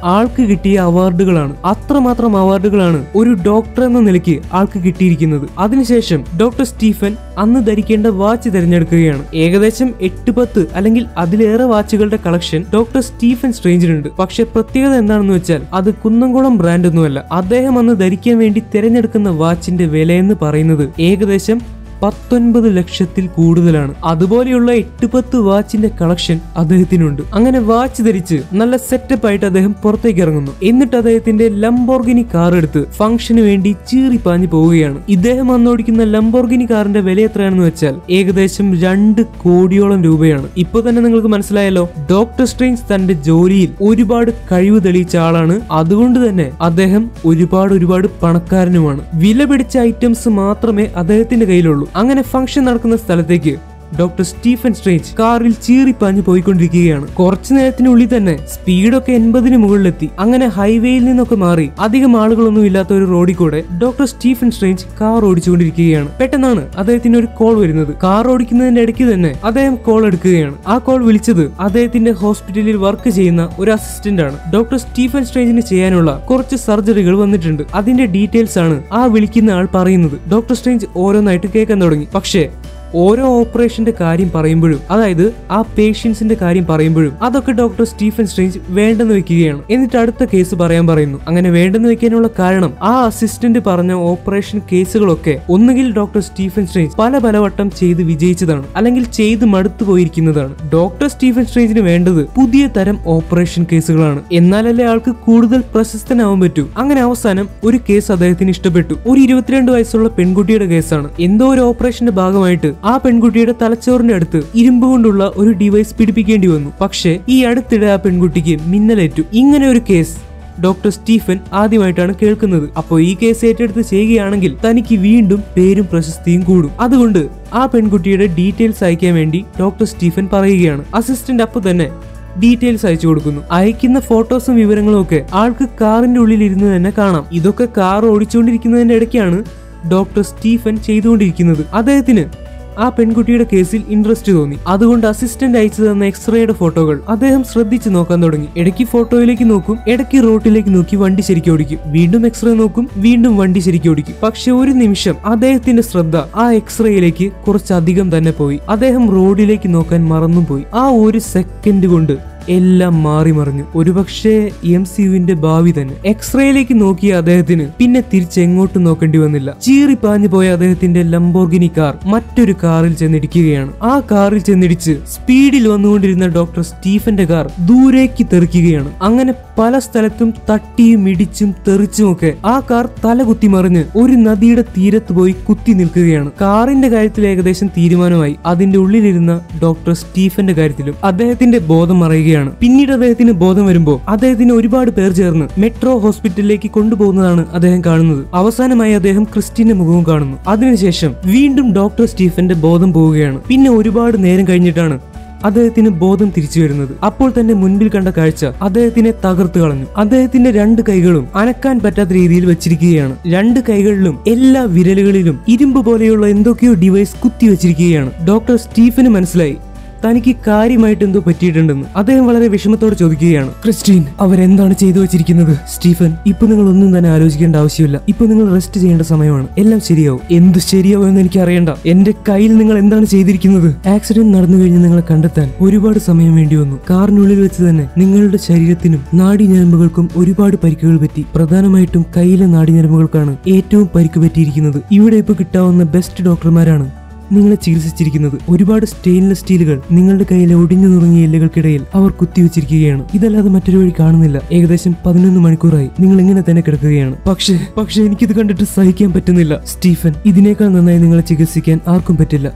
കിട്ടിയ അവാർഡുകളാണ് അത്രമാത്രം അവാർഡുകളാണ് ഒരു ഡോക്ടർ എന്ന നിലയ്ക്ക് ആൾക്ക് കിട്ടിയിരിക്കുന്നത് അതിനുശേഷം ഡോക്ടർ സ്റ്റീഫൻ അന്ന് ധരിക്കേണ്ട വാച്ച് തിരഞ്ഞെടുക്കുകയാണ് ഏകദേശം എട്ട് പത്ത് അല്ലെങ്കിൽ അതിലേറെ വാച്ചുകളുടെ കളക്ഷൻ ഡോക്ടർ സ്റ്റീഫൻ സ്ട്രേഞ്ചിനുണ്ട് പക്ഷെ പ്രത്യേകത എന്താണെന്ന് വെച്ചാൽ അത് കുന്നംകുളം ബ്രാൻഡ് ഒന്നുമല്ല അദ്ദേഹം അന്ന് ധരിക്കാൻ വേണ്ടി തിരഞ്ഞെടുക്കുന്ന വാച്ചിന്റെ വിലയെന്ന് പറയുന്നത് ഏകദേശം പത്തൊൻപത് ലക്ഷത്തിൽ കൂടുതലാണ് അതുപോലെയുള്ള എട്ട് പത്ത് വാച്ചിന്റെ കളക്ഷൻ അദ്ദേഹത്തിനുണ്ട് അങ്ങനെ വാച്ച് ധരിച്ച് നല്ല സെറ്റപ്പ് ആയിട്ട് അദ്ദേഹം പുറത്തേക്ക് ഇറങ്ങുന്നു എന്നിട്ട് അദ്ദേഹത്തിന്റെ ലംബോർഗിനി കാർ എടുത്ത് ഫംഗ്ഷന് വേണ്ടി ചീറിപ്പാഞ്ഞു പോവുകയാണ് ഇദ്ദേഹം അന്നോടിക്കുന്ന ലംബോർഗിനി കാറിന്റെ വില എത്രയാണെന്ന് വെച്ചാൽ ഏകദേശം രണ്ട് കോടിയോളം രൂപയാണ് ഇപ്പൊ തന്നെ നിങ്ങൾക്ക് മനസ്സിലായല്ലോ ഡോക്ടർ സ്ട്രേഞ്ച് തന്റെ ജോലിയിൽ ഒരുപാട് കഴിവ് തെളിയിച്ച ആളാണ് അതുകൊണ്ട് തന്നെ അദ്ദേഹം ഒരുപാട് ഒരുപാട് പണക്കാരനുമാണ് വില പിടിച്ച ഐറ്റംസ് മാത്രമേ അദ്ദേഹത്തിന്റെ കയ്യിലുള്ളൂ അങ്ങനെ ഫംഗ്ഷൻ നടക്കുന്ന സ്ഥലത്തേക്ക് ഡോക്ടർ സ്റ്റീഫൻ സ്ട്രേഞ്ച് കാറിൽ ചീറിപ്പാഞ്ഞു പോയിക്കൊണ്ടിരിക്കുകയാണ് കുറച്ചു നേരത്തിനുള്ളിൽ തന്നെ സ്പീഡൊക്കെ എൺപതിന് മുകളിലെത്തി അങ്ങനെ ഹൈവേയിൽ നിന്നൊക്കെ മാറി അധികം ആളുകളൊന്നും ഇല്ലാത്ത ഒരു റോഡിൽ കൂടെ ഡോക്ടർ സ്റ്റീഫൻ സ്ട്രേഞ്ച് കാർ ഓടിച്ചുകൊണ്ടിരിക്കുകയാണ് പെട്ടെന്നാണ് അദ്ദേഹത്തിന് ഒരു കോൾ വരുന്നത് കാർ ഓടിക്കുന്നതിന്റെ ഇടയ്ക്ക് തന്നെ അദ്ദേഹം കോൾ എടുക്കുകയാണ് ആ കോൾ വിളിച്ചത് അദ്ദേഹത്തിന്റെ ഹോസ്പിറ്റലിൽ വർക്ക് ചെയ്യുന്ന ഒരു അസിസ്റ്റന്റ് ആണ് ഡോക്ടർ സ്റ്റീഫൻ സ്ട്രേഞ്ചിന് ചെയ്യാനുള്ള കുറച്ച് സർജറികൾ വന്നിട്ടുണ്ട് അതിന്റെ ഡീറ്റെയിൽസ് ആണ് ആ വിളിക്കുന്ന ആൾ പറയുന്നത് ഡോക്ടർ സ്ട്രേഞ്ച് ഓരോന്നായിട്ട് കേൾക്കാൻ തുടങ്ങി പക്ഷേ ഓരോ ഓപ്പറേഷന്റെ കാര്യം പറയുമ്പോഴും അതായത് ആ പേഷ്യൻസിന്റെ കാര്യം പറയുമ്പോഴും അതൊക്കെ ഡോക്ടർ സ്റ്റീഫൻ സ്ട്രേഞ്ച് വേണ്ടെന്ന് വെക്കുകയാണ് എന്നിട്ട് അടുത്ത കേസ് പറയാൻ പറയുന്നു അങ്ങനെ വേണ്ടെന്ന് വെക്കാനുള്ള കാരണം ആ അസിസ്റ്റന്റ് പറഞ്ഞ ഓപ്പറേഷൻ കേസുകളൊക്കെ ഒന്നുകിൽ ഡോക്ടർ സ്റ്റീഫൻ സ്ട്രേഞ്ച് പല പലവട്ടം ചെയ്ത് വിജയിച്ചതാണ് അല്ലെങ്കിൽ ചെയ്ത് മടുത്തു പോയിരിക്കുന്നതാണ് ഡോക്ടർ സ്റ്റീഫൻ സ്ട്രേഞ്ചിന് വേണ്ടത് പുതിയ തരം ഓപ്പറേഷൻ കേസുകളാണ് എന്നാലല്ലേ ആൾക്ക് കൂടുതൽ പ്രശസ്തനാവാൻ പറ്റൂ അങ്ങനെ അവസാനം ഒരു കേസ് അദ്ദേഹത്തിന് ഇഷ്ടപ്പെട്ടു ഒരു ഇരുപത്തിരണ്ട് വയസ്സുള്ള പെൺകുട്ടിയുടെ കേസാണ് എന്തോ ഒരു ഓപ്പറേഷന്റെ ഭാഗമായിട്ട് ആ പെൺകുട്ടിയുടെ തലച്ചോറിന്റെ അടുത്ത് ഇരുമ്പ് കൊണ്ടുള്ള ഒരു ഡിവൈസ് പിടിപ്പിക്കേണ്ടി വന്നു പക്ഷേ ഈ അടുത്തിടെ ആ പെൺകുട്ടിക്ക് മിന്നലേറ്റു ഇങ്ങനെ ഒരു കേസ് ഡോക്ടർ സ്റ്റീഫൻ ആദ്യമായിട്ടാണ് കേൾക്കുന്നത് അപ്പോൾ ഈ കേസ് ഏറ്റെടുത്ത് ചെയ്യുകയാണെങ്കിൽ തനിക്ക് വീണ്ടും പേരും പ്രശസ്തിയും കൂടും അതുകൊണ്ട് ആ പെൺകുട്ടിയുടെ ഡീറ്റെയിൽസ് അയക്കാൻ വേണ്ടി ഡോക്ടർ സ്റ്റീഫൻ പറയുകയാണ് അസിസ്റ്റന്റ് അപ്പോൾ തന്നെ ഡീറ്റെയിൽസ് അയച്ചു കൊടുക്കുന്നു അയക്കുന്ന ഫോട്ടോസും വിവരങ്ങളും ഒക്കെ ആൾക്ക് കാറിന്റെ ഉള്ളിൽ ഇരുന്ന് തന്നെ കാണാം ഇതൊക്കെ കാർ ഓടിച്ചുകൊണ്ടിരിക്കുന്നതിന്റെ ഇടയ്ക്കാണ് ഡോക്ടർ സ്റ്റീഫൻ ചെയ്തുകൊണ്ടിരിക്കുന്നത് അദ്ദേഹത്തിന് ആ പെൺകുട്ടിയുടെ കേസിൽ ഇൻട്രസ്റ്റ് തോന്നി അതുകൊണ്ട് അസിസ്റ്റന്റ് അയച്ചു തന്ന എക്സ്റേയുടെ ഫോട്ടോകൾ അദ്ദേഹം ശ്രദ്ധിച്ചു നോക്കാൻ തുടങ്ങി ഇടയ്ക്ക് ഫോട്ടോയിലേക്ക് നോക്കും ഇടയ്ക്ക് റോട്ടിലേക്ക് നോക്കി വണ്ടി ശരിക്കും ഓടിക്കും വീണ്ടും എക്സ്റേ നോക്കും വീണ്ടും വണ്ടി ശരിക്കും ഓടിക്കും പക്ഷെ ഒരു നിമിഷം അദ്ദേഹത്തിന്റെ ശ്രദ്ധ ആ എക്സ്റേയിലേക്ക് കുറച്ചധികം തന്നെ പോയി അദ്ദേഹം റോഡിലേക്ക് നോക്കാൻ മറന്നും പോയി ആ ഒരു സെക്കൻഡ് കൊണ്ട് എല്ലാം മാറി മറിഞ്ഞു ഒരുപക്ഷെ എം സി യുവിന്റെ ഭാവി തന്നെ എക്സ്റേയിലേക്ക് നോക്കിയ അദ്ദേഹത്തിന് പിന്നെ തിരിച്ച് എങ്ങോട്ടും നോക്കേണ്ടി വന്നില്ല ചീറിപ്പാഞ്ഞു പോയ അദ്ദേഹത്തിന്റെ ലംബോർഗിനി കാർ മറ്റൊരു കാറിൽ ചെന്നിടിക്കുകയാണ് ആ കാറിൽ ചെന്നിടിച്ച് സ്പീഡിൽ വന്നുകൊണ്ടിരുന്ന ഡോക്ടർ സ്റ്റീഫന്റെ കാർ ദൂരേക്ക് തെറിക്കുകയാണ് അങ്ങനെ പല സ്ഥലത്തും തട്ടിയും ഇടിച്ചും തെറിച്ചുമൊക്കെ ആ കാർ തല കുത്തി മറിഞ്ഞ് ഒരു നദിയുടെ തീരത്ത് പോയി കുത്തി നിൽക്കുകയാണ് കാറിന്റെ കാര്യത്തിൽ ഏകദേശം തീരുമാനമായി അതിന്റെ ഉള്ളിലിരുന്ന ഡോക്ടർ സ്റ്റീഫന്റെ കാര്യത്തിലും അദ്ദേഹത്തിന്റെ ബോധം മറയുകയാണ് പിന്നീട് അദ്ദേഹത്തിന് ബോധം വരുമ്പോൾ അദ്ദേഹത്തിന് ഒരുപാട് പേർ ചേർന്ന് മെട്രോ ഹോസ്പിറ്റലിലേക്ക് കൊണ്ടുപോകുന്നതാണ് അദ്ദേഹം കാണുന്നത് അവസാനമായി അദ്ദേഹം ക്രിസ്റ്റിന്റെ മുഖവും കാണുന്നു അതിനുശേഷം വീണ്ടും ഡോക്ടർ സ്റ്റീഫന്റെ ബോധം പോവുകയാണ് പിന്നെ ഒരുപാട് നേരം കഴിഞ്ഞിട്ടാണ് അദ്ദേഹത്തിന് ബോധം തിരിച്ചു വരുന്നത് അപ്പോൾ തന്നെ മുൻപിൽ കണ്ട കാഴ്ച അദ്ദേഹത്തിനെ തകർത്തു കളഞ്ഞു അദ്ദേഹത്തിന്റെ രണ്ട് കൈകളും അനക്കാൻ പറ്റാത്ത രീതിയിൽ വെച്ചിരിക്കുകയാണ് രണ്ട് കൈകളിലും എല്ലാ വിരലുകളിലും ഇരുമ്പ് പോലെയുള്ള എന്തൊക്കെയോ ഡിവൈസ് കുത്തി വെച്ചിരിക്കുകയാണ് ഡോക്ടർ സ്റ്റീഫന് മനസ്സിലായി തനിക്ക് കാര്യമായിട്ട് എന്തോ പറ്റിയിട്ടുണ്ടെന്ന് അദ്ദേഹം വളരെ വിഷമത്തോടെ ചോദിക്കുകയാണ് ക്രിസ്റ്റീൻ അവരെന്താണ് ചെയ്തു വെച്ചിരിക്കുന്നത് സ്റ്റീഫൻ ഇപ്പൊ നിങ്ങൾ ഒന്നും തന്നെ ആലോചിക്കേണ്ട ആവശ്യമില്ല ഇപ്പൊ നിങ്ങൾ റെസ്റ്റ് ചെയ്യേണ്ട സമയമാണ് എല്ലാം ശരിയാവും എന്ത് ശരിയാവും എന്ന് എനിക്ക് അറിയണ്ട എന്റെ കയ്യിൽ നിങ്ങൾ എന്താണ് ചെയ്തിരിക്കുന്നത് ആക്സിഡന്റ് നടന്നു കഴിഞ്ഞ് നിങ്ങളെ കണ്ടെത്താൻ ഒരുപാട് സമയം വേണ്ടി വന്നു കാറിനുള്ളിൽ വെച്ച് തന്നെ നിങ്ങളുടെ ശരീരത്തിനും നാടിഞരമ്പുകൾക്കും ഒരുപാട് പരിക്കുകൾ പറ്റി പ്രധാനമായിട്ടും കയ്യിലെ നാടിഞരമ്പുകൾക്കാണ് ഏറ്റവും പരിക്ക് പറ്റിയിരിക്കുന്നത് ഇവിടെ ഇപ്പൊ കിട്ടാവുന്ന ബെസ്റ്റ് ഡോക്ടർമാരാണ് നിങ്ങളെ ചികിത്സിച്ചിരിക്കുന്നത് ഒരുപാട് സ്റ്റെയിൻലെസ് സ്റ്റീലുകൾ നിങ്ങളുടെ കയ്യിലെ ഒടിഞ്ഞു നുറങ്ങിയ എല്ലുകൾക്കിടയിൽ അവർ കുത്തിവെച്ചിരിക്കുകയാണ് ഇതല്ലാതെ മറ്റൊരു വഴി കാണുന്നില്ല ഏകദേശം പതിനൊന്ന് മണിക്കൂറായി നിങ്ങൾ ഇങ്ങനെ തന്നെ കിടക്കുകയാണ് പക്ഷേ പക്ഷേ എനിക്കിത് കണ്ടിട്ട് സഹിക്കാൻ പറ്റുന്നില്ല സ്റ്റീഫൻ ഇതിനേക്കാൾ നന്നായി നിങ്ങളെ ചികിത്സിക്കാൻ ആർക്കും പറ്റില്ല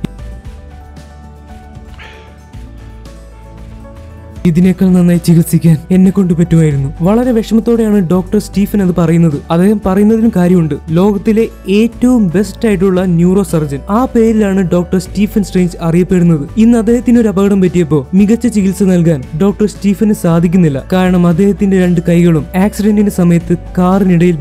ഇതിനേക്കാൾ നന്നായി ചികിത്സിക്കാൻ എന്നെ കൊണ്ട് പറ്റുമായിരുന്നു വളരെ വിഷമത്തോടെയാണ് ഡോക്ടർ സ്റ്റീഫൻ അത് പറയുന്നത് അദ്ദേഹം പറയുന്നതിനും കാര്യമുണ്ട് ലോകത്തിലെ ഏറ്റവും ബെസ്റ്റ് ആയിട്ടുള്ള ന്യൂറോ സർജൻ ആ പേരിലാണ് ഡോക്ടർ സ്റ്റീഫൻ സ്ട്രേഞ്ച് അറിയപ്പെടുന്നത് ഇന്ന് അദ്ദേഹത്തിന് ഒരു അപകടം പറ്റിയപ്പോൾ മികച്ച ചികിത്സ നൽകാൻ ഡോക്ടർ സ്റ്റീഫന് സാധിക്കുന്നില്ല കാരണം അദ്ദേഹത്തിന്റെ രണ്ട് കൈകളും ആക്സിഡന്റിന്റെ സമയത്ത് കാറിനിടയിൽപ്പെട്ട്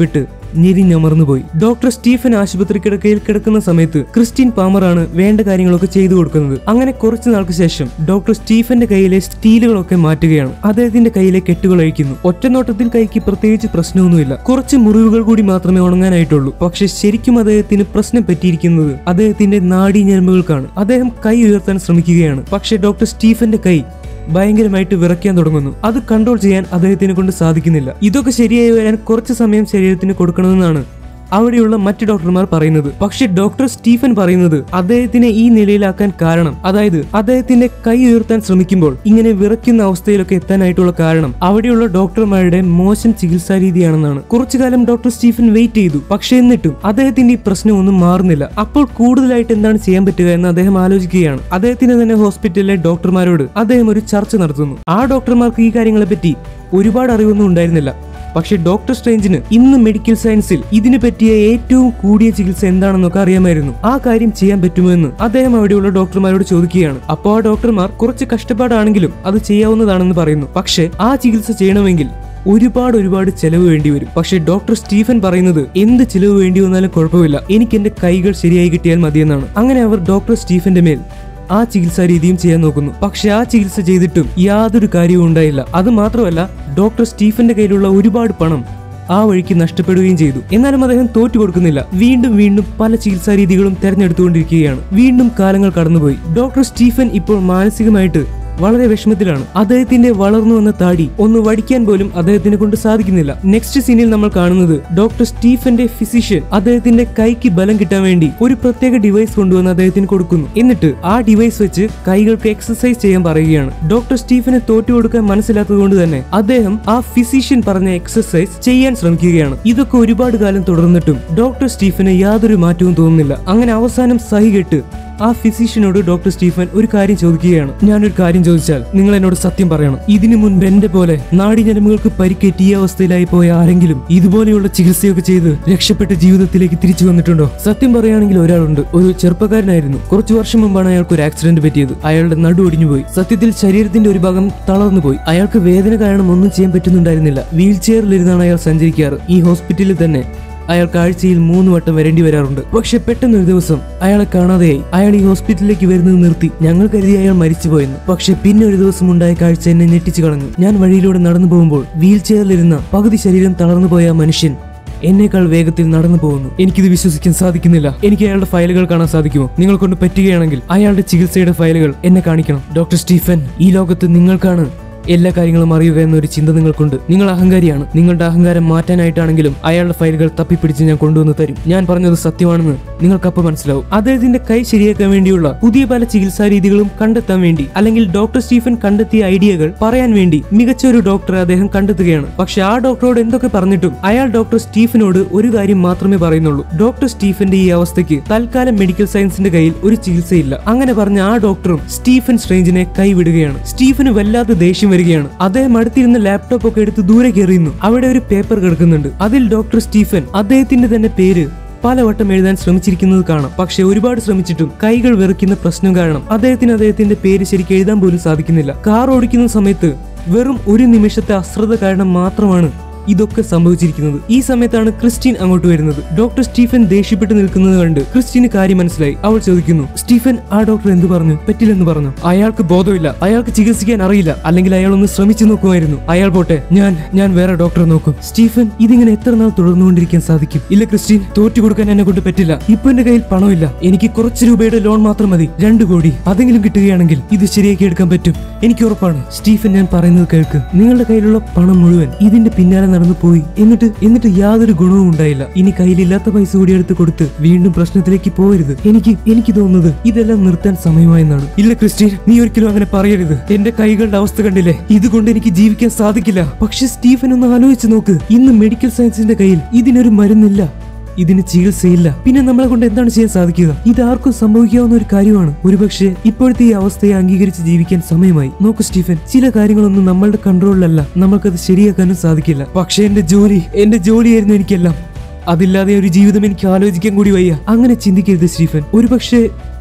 ഞെരിഞ്ഞമർന്നു പോയി ഡോക്ടർ സ്റ്റീഫൻ ആശുപത്രി കിടക്കയിൽ കിടക്കുന്ന സമയത്ത് ക്രിസ്റ്റീൻ പാമറാണ് വേണ്ട കാര്യങ്ങളൊക്കെ ചെയ്തു കൊടുക്കുന്നത് അങ്ങനെ കുറച്ചു നാൾക്ക് ശേഷം ഡോക്ടർ സ്റ്റീഫന്റെ കയ്യിലെ സ്റ്റീലുകളൊക്കെ മാറ്റുകയാണ് അദ്ദേഹത്തിന്റെ കയ്യിലെ കെട്ടുകൾ അഴിക്കുന്നു ഒറ്റനോട്ടത്തിൽ കൈക്ക് പ്രത്യേകിച്ച് പ്രശ്നമൊന്നുമില്ല കുറച്ച് മുറിവുകൾ കൂടി മാത്രമേ ഉണങ്ങാനായിട്ടുള്ളൂ പക്ഷെ ശരിക്കും അദ്ദേഹത്തിന് പ്രശ്നം പറ്റിയിരിക്കുന്നത് അദ്ദേഹത്തിന്റെ നാഡീ ഞരമ്പുകൾക്കാണ് അദ്ദേഹം കൈ ഉയർത്താൻ ശ്രമിക്കുകയാണ് പക്ഷെ ഡോക്ടർ സ്റ്റീഫന്റെ കൈ ഭയങ്കരമായിട്ട് വിറയ്ക്കാൻ തുടങ്ങുന്നു അത് കൺട്രോൾ ചെയ്യാൻ അദ്ദേഹത്തിനെ കൊണ്ട് സാധിക്കുന്നില്ല ഇതൊക്കെ ശരിയായി വരാൻ കുറച്ച് സമയം ശരീരത്തിന് കൊടുക്കണമെന്നാണ് അവിടെയുള്ള മറ്റു ഡോക്ടർമാർ പറയുന്നത് പക്ഷെ ഡോക്ടർ സ്റ്റീഫൻ പറയുന്നത് അദ്ദേഹത്തിനെ ഈ നിലയിലാക്കാൻ കാരണം അതായത് അദ്ദേഹത്തിന്റെ കൈ ഉയർത്താൻ ശ്രമിക്കുമ്പോൾ ഇങ്ങനെ വിറയ്ക്കുന്ന അവസ്ഥയിലൊക്കെ എത്താനായിട്ടുള്ള കാരണം അവിടെയുള്ള ഡോക്ടർമാരുടെ മോശം ചികിത്സാ രീതിയാണെന്നാണ് കുറച്ചു കാലം ഡോക്ടർ സ്റ്റീഫൻ വെയിറ്റ് ചെയ്തു പക്ഷെ എന്നിട്ടും അദ്ദേഹത്തിന്റെ ഈ പ്രശ്നം ഒന്നും മാറുന്നില്ല അപ്പോൾ കൂടുതലായിട്ട് എന്താണ് ചെയ്യാൻ പറ്റുക എന്ന് അദ്ദേഹം ആലോചിക്കുകയാണ് അദ്ദേഹത്തിന് തന്നെ ഹോസ്പിറ്റലിലെ ഡോക്ടർമാരോട് അദ്ദേഹം ഒരു ചർച്ച നടത്തുന്നു ആ ഡോക്ടർമാർക്ക് ഈ കാര്യങ്ങളെ പറ്റി ഒരുപാട് അറിവൊന്നും ഉണ്ടായിരുന്നില്ല പക്ഷെ ഡോക്ടർ സ്ട്രേഞ്ചിന് ഇന്ന് മെഡിക്കൽ സയൻസിൽ ഇതിന് പറ്റിയ ഏറ്റവും കൂടിയ ചികിത്സ എന്താണെന്നൊക്കെ അറിയാമായിരുന്നു ആ കാര്യം ചെയ്യാൻ പറ്റുമോ എന്ന് അദ്ദേഹം അവിടെയുള്ള ഡോക്ടർമാരോട് ചോദിക്കുകയാണ് അപ്പോൾ ആ ഡോക്ടർമാർ കുറച്ച് കഷ്ടപ്പാടാണെങ്കിലും അത് ചെയ്യാവുന്നതാണെന്ന് പറയുന്നു പക്ഷെ ആ ചികിത്സ ചെയ്യണമെങ്കിൽ ഒരുപാട് ഒരുപാട് ചെലവ് വേണ്ടി വരും പക്ഷെ ഡോക്ടർ സ്റ്റീഫൻ പറയുന്നത് എന്ത് ചെലവ് വേണ്ടി വന്നാലും കുഴപ്പമില്ല എനിക്ക് എന്റെ കൈകൾ ശരിയായി കിട്ടിയാൽ മതിയെന്നാണ് അങ്ങനെ അവർ ഡോക്ടർ സ്റ്റീഫന്റെ മേൽ ആ ചികിത്സാ രീതിയും ചെയ്യാൻ നോക്കുന്നു പക്ഷെ ആ ചികിത്സ ചെയ്തിട്ടും യാതൊരു കാര്യവും ഉണ്ടായില്ല അത് മാത്രമല്ല ഡോക്ടർ സ്റ്റീഫന്റെ കയ്യിലുള്ള ഒരുപാട് പണം ആ വഴിക്ക് നഷ്ടപ്പെടുകയും ചെയ്തു എന്നാലും അദ്ദേഹം തോറ്റു കൊടുക്കുന്നില്ല വീണ്ടും വീണ്ടും പല ചികിത്സാ രീതികളും തെരഞ്ഞെടുത്തുകൊണ്ടിരിക്കുകയാണ് വീണ്ടും കാലങ്ങൾ കടന്നുപോയി ഡോക്ടർ സ്റ്റീഫൻ ഇപ്പോൾ മാനസികമായിട്ട് വളരെ വിഷമത്തിലാണ് അദ്ദേഹത്തിന്റെ വളർന്നു വന്ന താടി ഒന്ന് വടിക്കാൻ പോലും അദ്ദേഹത്തിനെ കൊണ്ട് സാധിക്കുന്നില്ല നെക്സ്റ്റ് സീനിൽ നമ്മൾ കാണുന്നത് ഡോക്ടർ സ്റ്റീഫന്റെ ഫിസിഷ്യൻ അദ്ദേഹത്തിന്റെ കൈക്ക് ബലം കിട്ടാൻ വേണ്ടി ഒരു പ്രത്യേക ഡിവൈസ് കൊണ്ടുവന്ന് അദ്ദേഹത്തിന് കൊടുക്കുന്നു എന്നിട്ട് ആ ഡിവൈസ് വെച്ച് കൈകൾക്ക് എക്സസൈസ് ചെയ്യാൻ പറയുകയാണ് ഡോക്ടർ സ്റ്റീഫനെ തോറ്റു കൊടുക്കാൻ മനസ്സിലാത്തത് കൊണ്ട് തന്നെ അദ്ദേഹം ആ ഫിസിഷ്യൻ പറഞ്ഞ എക്സസൈസ് ചെയ്യാൻ ശ്രമിക്കുകയാണ് ഇതൊക്കെ ഒരുപാട് കാലം തുടർന്നിട്ടും ഡോക്ടർ സ്റ്റീഫന് യാതൊരു മാറ്റവും തോന്നുന്നില്ല അങ്ങനെ അവസാനം സഹികെട്ട് ആ ഫിസിഷ്യനോട് ഡോക്ടർ സ്റ്റീഫൻ ഒരു കാര്യം ചോദിക്കുകയാണ് ഞാനൊരു കാര്യം ചോദിച്ചാൽ നിങ്ങൾ എന്നോട് സത്യം പറയണം ഇതിനു മുൻപ് എന്റെ പോലെ നാടിഞരമ്പുകൾക്ക് പരിക്കേറ്റ് ഈ അവസ്ഥയിലായി പോയ ആരെങ്കിലും ഇതുപോലെയുള്ള ചികിത്സയൊക്കെ ചെയ്ത് രക്ഷപ്പെട്ട് ജീവിതത്തിലേക്ക് തിരിച്ചു വന്നിട്ടുണ്ടോ സത്യം പറയുകയാണെങ്കിൽ ഒരാളുണ്ട് ഒരു ചെറുപ്പക്കാരനായിരുന്നു കുറച്ചു വർഷം മുമ്പാണ് അയാൾക്ക് ഒരു ആക്സിഡന്റ് പറ്റിയത് അയാളുടെ നടു ഒടിഞ്ഞുപോയി സത്യത്തിൽ ശരീരത്തിന്റെ ഒരു ഭാഗം തളർന്നു പോയി അയാൾക്ക് വേദന കാരണം ഒന്നും ചെയ്യാൻ പറ്റുന്നുണ്ടായിരുന്നില്ല വീൽ ചെയറിലിരുന്നാണ് അയാൾ സഞ്ചരിക്കാറ് ഈ ഹോസ്പിറ്റലിൽ തന്നെ അയാൾക്ക് ആഴ്ചയിൽ മൂന്ന് വട്ടം വരേണ്ടി വരാറുണ്ട് പക്ഷെ പെട്ടെന്ന് ഒരു ദിവസം അയാളെ കാണാതെയായി അയാൾ ഈ ഹോസ്പിറ്റലിലേക്ക് വരുന്നത് നിർത്തി ഞങ്ങൾ കരുതി അയാൾ മരിച്ചുപോയെന്ന് പക്ഷെ പിന്നെ ഒരു ദിവസം ഉണ്ടായ കാഴ്ച എന്നെ ഞെട്ടിച്ചു കളഞ്ഞു ഞാൻ വഴിയിലൂടെ നടന്നു പോകുമ്പോൾ വീൽ ചെയറിലിരുന്ന പകുതി ശരീരം തളർന്നു പോയ ആ മനുഷ്യൻ എന്നേക്കാൾ വേഗത്തിൽ നടന്നു പോകുന്നു എനിക്കിത് വിശ്വസിക്കാൻ സാധിക്കുന്നില്ല എനിക്ക് അയാളുടെ ഫയലുകൾ കാണാൻ സാധിക്കുമോ നിങ്ങൾ കൊണ്ട് പറ്റുകയാണെങ്കിൽ അയാളുടെ ചികിത്സയുടെ ഫയലുകൾ എന്നെ കാണിക്കണം ഡോക്ടർ സ്റ്റീഫൻ ഈ ലോകത്ത് നിങ്ങൾക്കാണ് എല്ലാ കാര്യങ്ങളും അറിയുക എന്നൊരു ചിന്ത നിങ്ങൾക്കുണ്ട് നിങ്ങൾ അഹങ്കാരിയാണ് നിങ്ങളുടെ അഹങ്കാരം മാറ്റാനായിട്ടാണെങ്കിലും അയാളുടെ ഫയലുകൾ തപ്പിപ്പിടിച്ച് ഞാൻ കൊണ്ടുവന്ന് തരും ഞാൻ പറഞ്ഞത് സത്യമാണെന്ന് നിങ്ങൾക്കപ്പോൾ മനസ്സിലാവും അദ്ദേഹത്തിന്റെ കൈ ശരിയാക്കാൻ വേണ്ടിയുള്ള പുതിയ പല ചികിത്സാ രീതികളും കണ്ടെത്താൻ വേണ്ടി അല്ലെങ്കിൽ ഡോക്ടർ സ്റ്റീഫൻ കണ്ടെത്തിയ ഐഡിയകൾ പറയാൻ വേണ്ടി മികച്ച ഒരു ഡോക്ടറെ അദ്ദേഹം കണ്ടെത്തുകയാണ് പക്ഷെ ആ ഡോക്ടറോട് എന്തൊക്കെ പറഞ്ഞിട്ടും അയാൾ ഡോക്ടർ സ്റ്റീഫനോട് ഒരു കാര്യം മാത്രമേ പറയുന്നുള്ളൂ ഡോക്ടർ സ്റ്റീഫന്റെ ഈ അവസ്ഥയ്ക്ക് തൽക്കാലം മെഡിക്കൽ സയൻസിന്റെ കയ്യിൽ ഒരു ചികിത്സയില്ല അങ്ങനെ പറഞ്ഞ ആ ഡോക്ടറും സ്റ്റീഫൻ സ്ട്രേഞ്ചിനെ കൈവിടുകയാണ് സ്റ്റീഫന് വല്ലാത്ത ദേഷ്യം വരികയാണ് അദ്ദേഹം അടുത്തിരുന്ന ലാപ്ടോപ്പ് ഒക്കെ എടുത്ത് ദൂരെ കയറിയുന്നു അവിടെ ഒരു പേപ്പർ കിടക്കുന്നുണ്ട് അതിൽ ഡോക്ടർ സ്റ്റീഫൻ അദ്ദേഹത്തിന്റെ തന്നെ പേര് പലവട്ടം എഴുതാൻ ശ്രമിച്ചിരിക്കുന്നത് കാണാം പക്ഷെ ഒരുപാട് ശ്രമിച്ചിട്ടും കൈകൾ വിറയ്ക്കുന്ന പ്രശ്നം കാരണം അദ്ദേഹത്തിന് അദ്ദേഹത്തിന്റെ പേര് ശരിക്കും എഴുതാൻ പോലും സാധിക്കുന്നില്ല കാർ ഓടിക്കുന്ന സമയത്ത് വെറും ഒരു നിമിഷത്തെ അശ്രദ്ധ കാരണം മാത്രമാണ് ഇതൊക്കെ സംഭവിച്ചിരിക്കുന്നത് ഈ സമയത്താണ് ക്രിസ്റ്റീൻ അങ്ങോട്ട് വരുന്നത് ഡോക്ടർ സ്റ്റീഫൻ ദേഷ്യപ്പെട്ട് നിൽക്കുന്നത് കണ്ട് ക്രിസ്റ്റീന് കാര്യം മനസ്സിലായി അവൾ ചോദിക്കുന്നു സ്റ്റീഫൻ ആ ഡോക്ടർ എന്ത് പറഞ്ഞു പറ്റില്ലെന്ന് പറഞ്ഞു അയാൾക്ക് ബോധമില്ല അയാൾക്ക് ചികിത്സിക്കാൻ അറിയില്ല അല്ലെങ്കിൽ അയാൾ ഒന്ന് ശ്രമിച്ചു നോക്കുമായിരുന്നു അയാൾ പോട്ടെ ഞാൻ ഞാൻ വേറെ ഡോക്ടറെ നോക്കും സ്റ്റീഫൻ ഇതിങ്ങനെ എത്ര നാൾ തുടർന്നുകൊണ്ടിരിക്കാൻ സാധിക്കും ഇല്ല ക്രിസ്റ്റീൻ തോറ്റു കൊടുക്കാൻ എന്നെ കൊണ്ട് പറ്റില്ല ഇപ്പൊ എന്റെ കയ്യിൽ പണമില്ല എനിക്ക് കുറച്ച് രൂപയുടെ ലോൺ മാത്രം മതി രണ്ടു കോടി അതെങ്കിലും കിട്ടുകയാണെങ്കിൽ ഇത് ശരിയാക്കി എടുക്കാൻ പറ്റും എനിക്ക് ഉറപ്പാണ് സ്റ്റീഫൻ ഞാൻ പറയുന്നത് കേൾക്ക് നിങ്ങളുടെ കയ്യിലുള്ള പണം മുഴുവൻ ഇതിന്റെ പിന്നാലെ നടന്നു പോയി എന്നിട്ട് എന്നിട്ട് യാതൊരു ഗുണവും ഉണ്ടായില്ല ഇനി കയ്യിലില്ലാത്ത പൈസ കൂടി എടുത്ത് കൊടുത്ത് വീണ്ടും പ്രശ്നത്തിലേക്ക് പോകരുത് എനിക്ക് എനിക്ക് തോന്നുന്നത് ഇതെല്ലാം നിർത്താൻ സമയമായെന്നാണ് ഇല്ല ക്രിസ്റ്റീൻ നീ ഒരിക്കലും അങ്ങനെ പറയരുത് എന്റെ കൈകളുടെ അവസ്ഥ കണ്ടില്ലേ ഇതുകൊണ്ട് എനിക്ക് ജീവിക്കാൻ സാധിക്കില്ല പക്ഷെ സ്റ്റീഫൻ ഒന്ന് ആലോചിച്ച് നോക്ക് ഇന്ന് മെഡിക്കൽ സയൻസിന്റെ കയ്യിൽ ഇതിനൊരു മരുന്നില്ല ഇതിന് ചികിത്സയില്ല പിന്നെ നമ്മളെ കൊണ്ട് എന്താണ് ചെയ്യാൻ സാധിക്കുക ഇത് ആർക്കും സംഭവിക്കാവുന്ന ഒരു കാര്യമാണ് ഒരുപക്ഷെ ഇപ്പോഴത്തെ ഈ അവസ്ഥയെ അംഗീകരിച്ച് ജീവിക്കാൻ സമയമായി നോക്കൂ സ്റ്റീഫൻ ചില കാര്യങ്ങളൊന്നും നമ്മളുടെ കൺട്രോളിലല്ല നമ്മൾക്കത് ശരിയാക്കാനും സാധിക്കില്ല പക്ഷെ എന്റെ ജോലി എന്റെ ജോലിയായിരുന്നു എനിക്കെല്ലാം അതില്ലാതെ ഒരു ജീവിതം എനിക്ക് ആലോചിക്കാൻ കൂടി വയ്യ അങ്ങനെ ചിന്തിക്കരുത് സ്റ്റീഫൻ ഒരുപക്ഷെ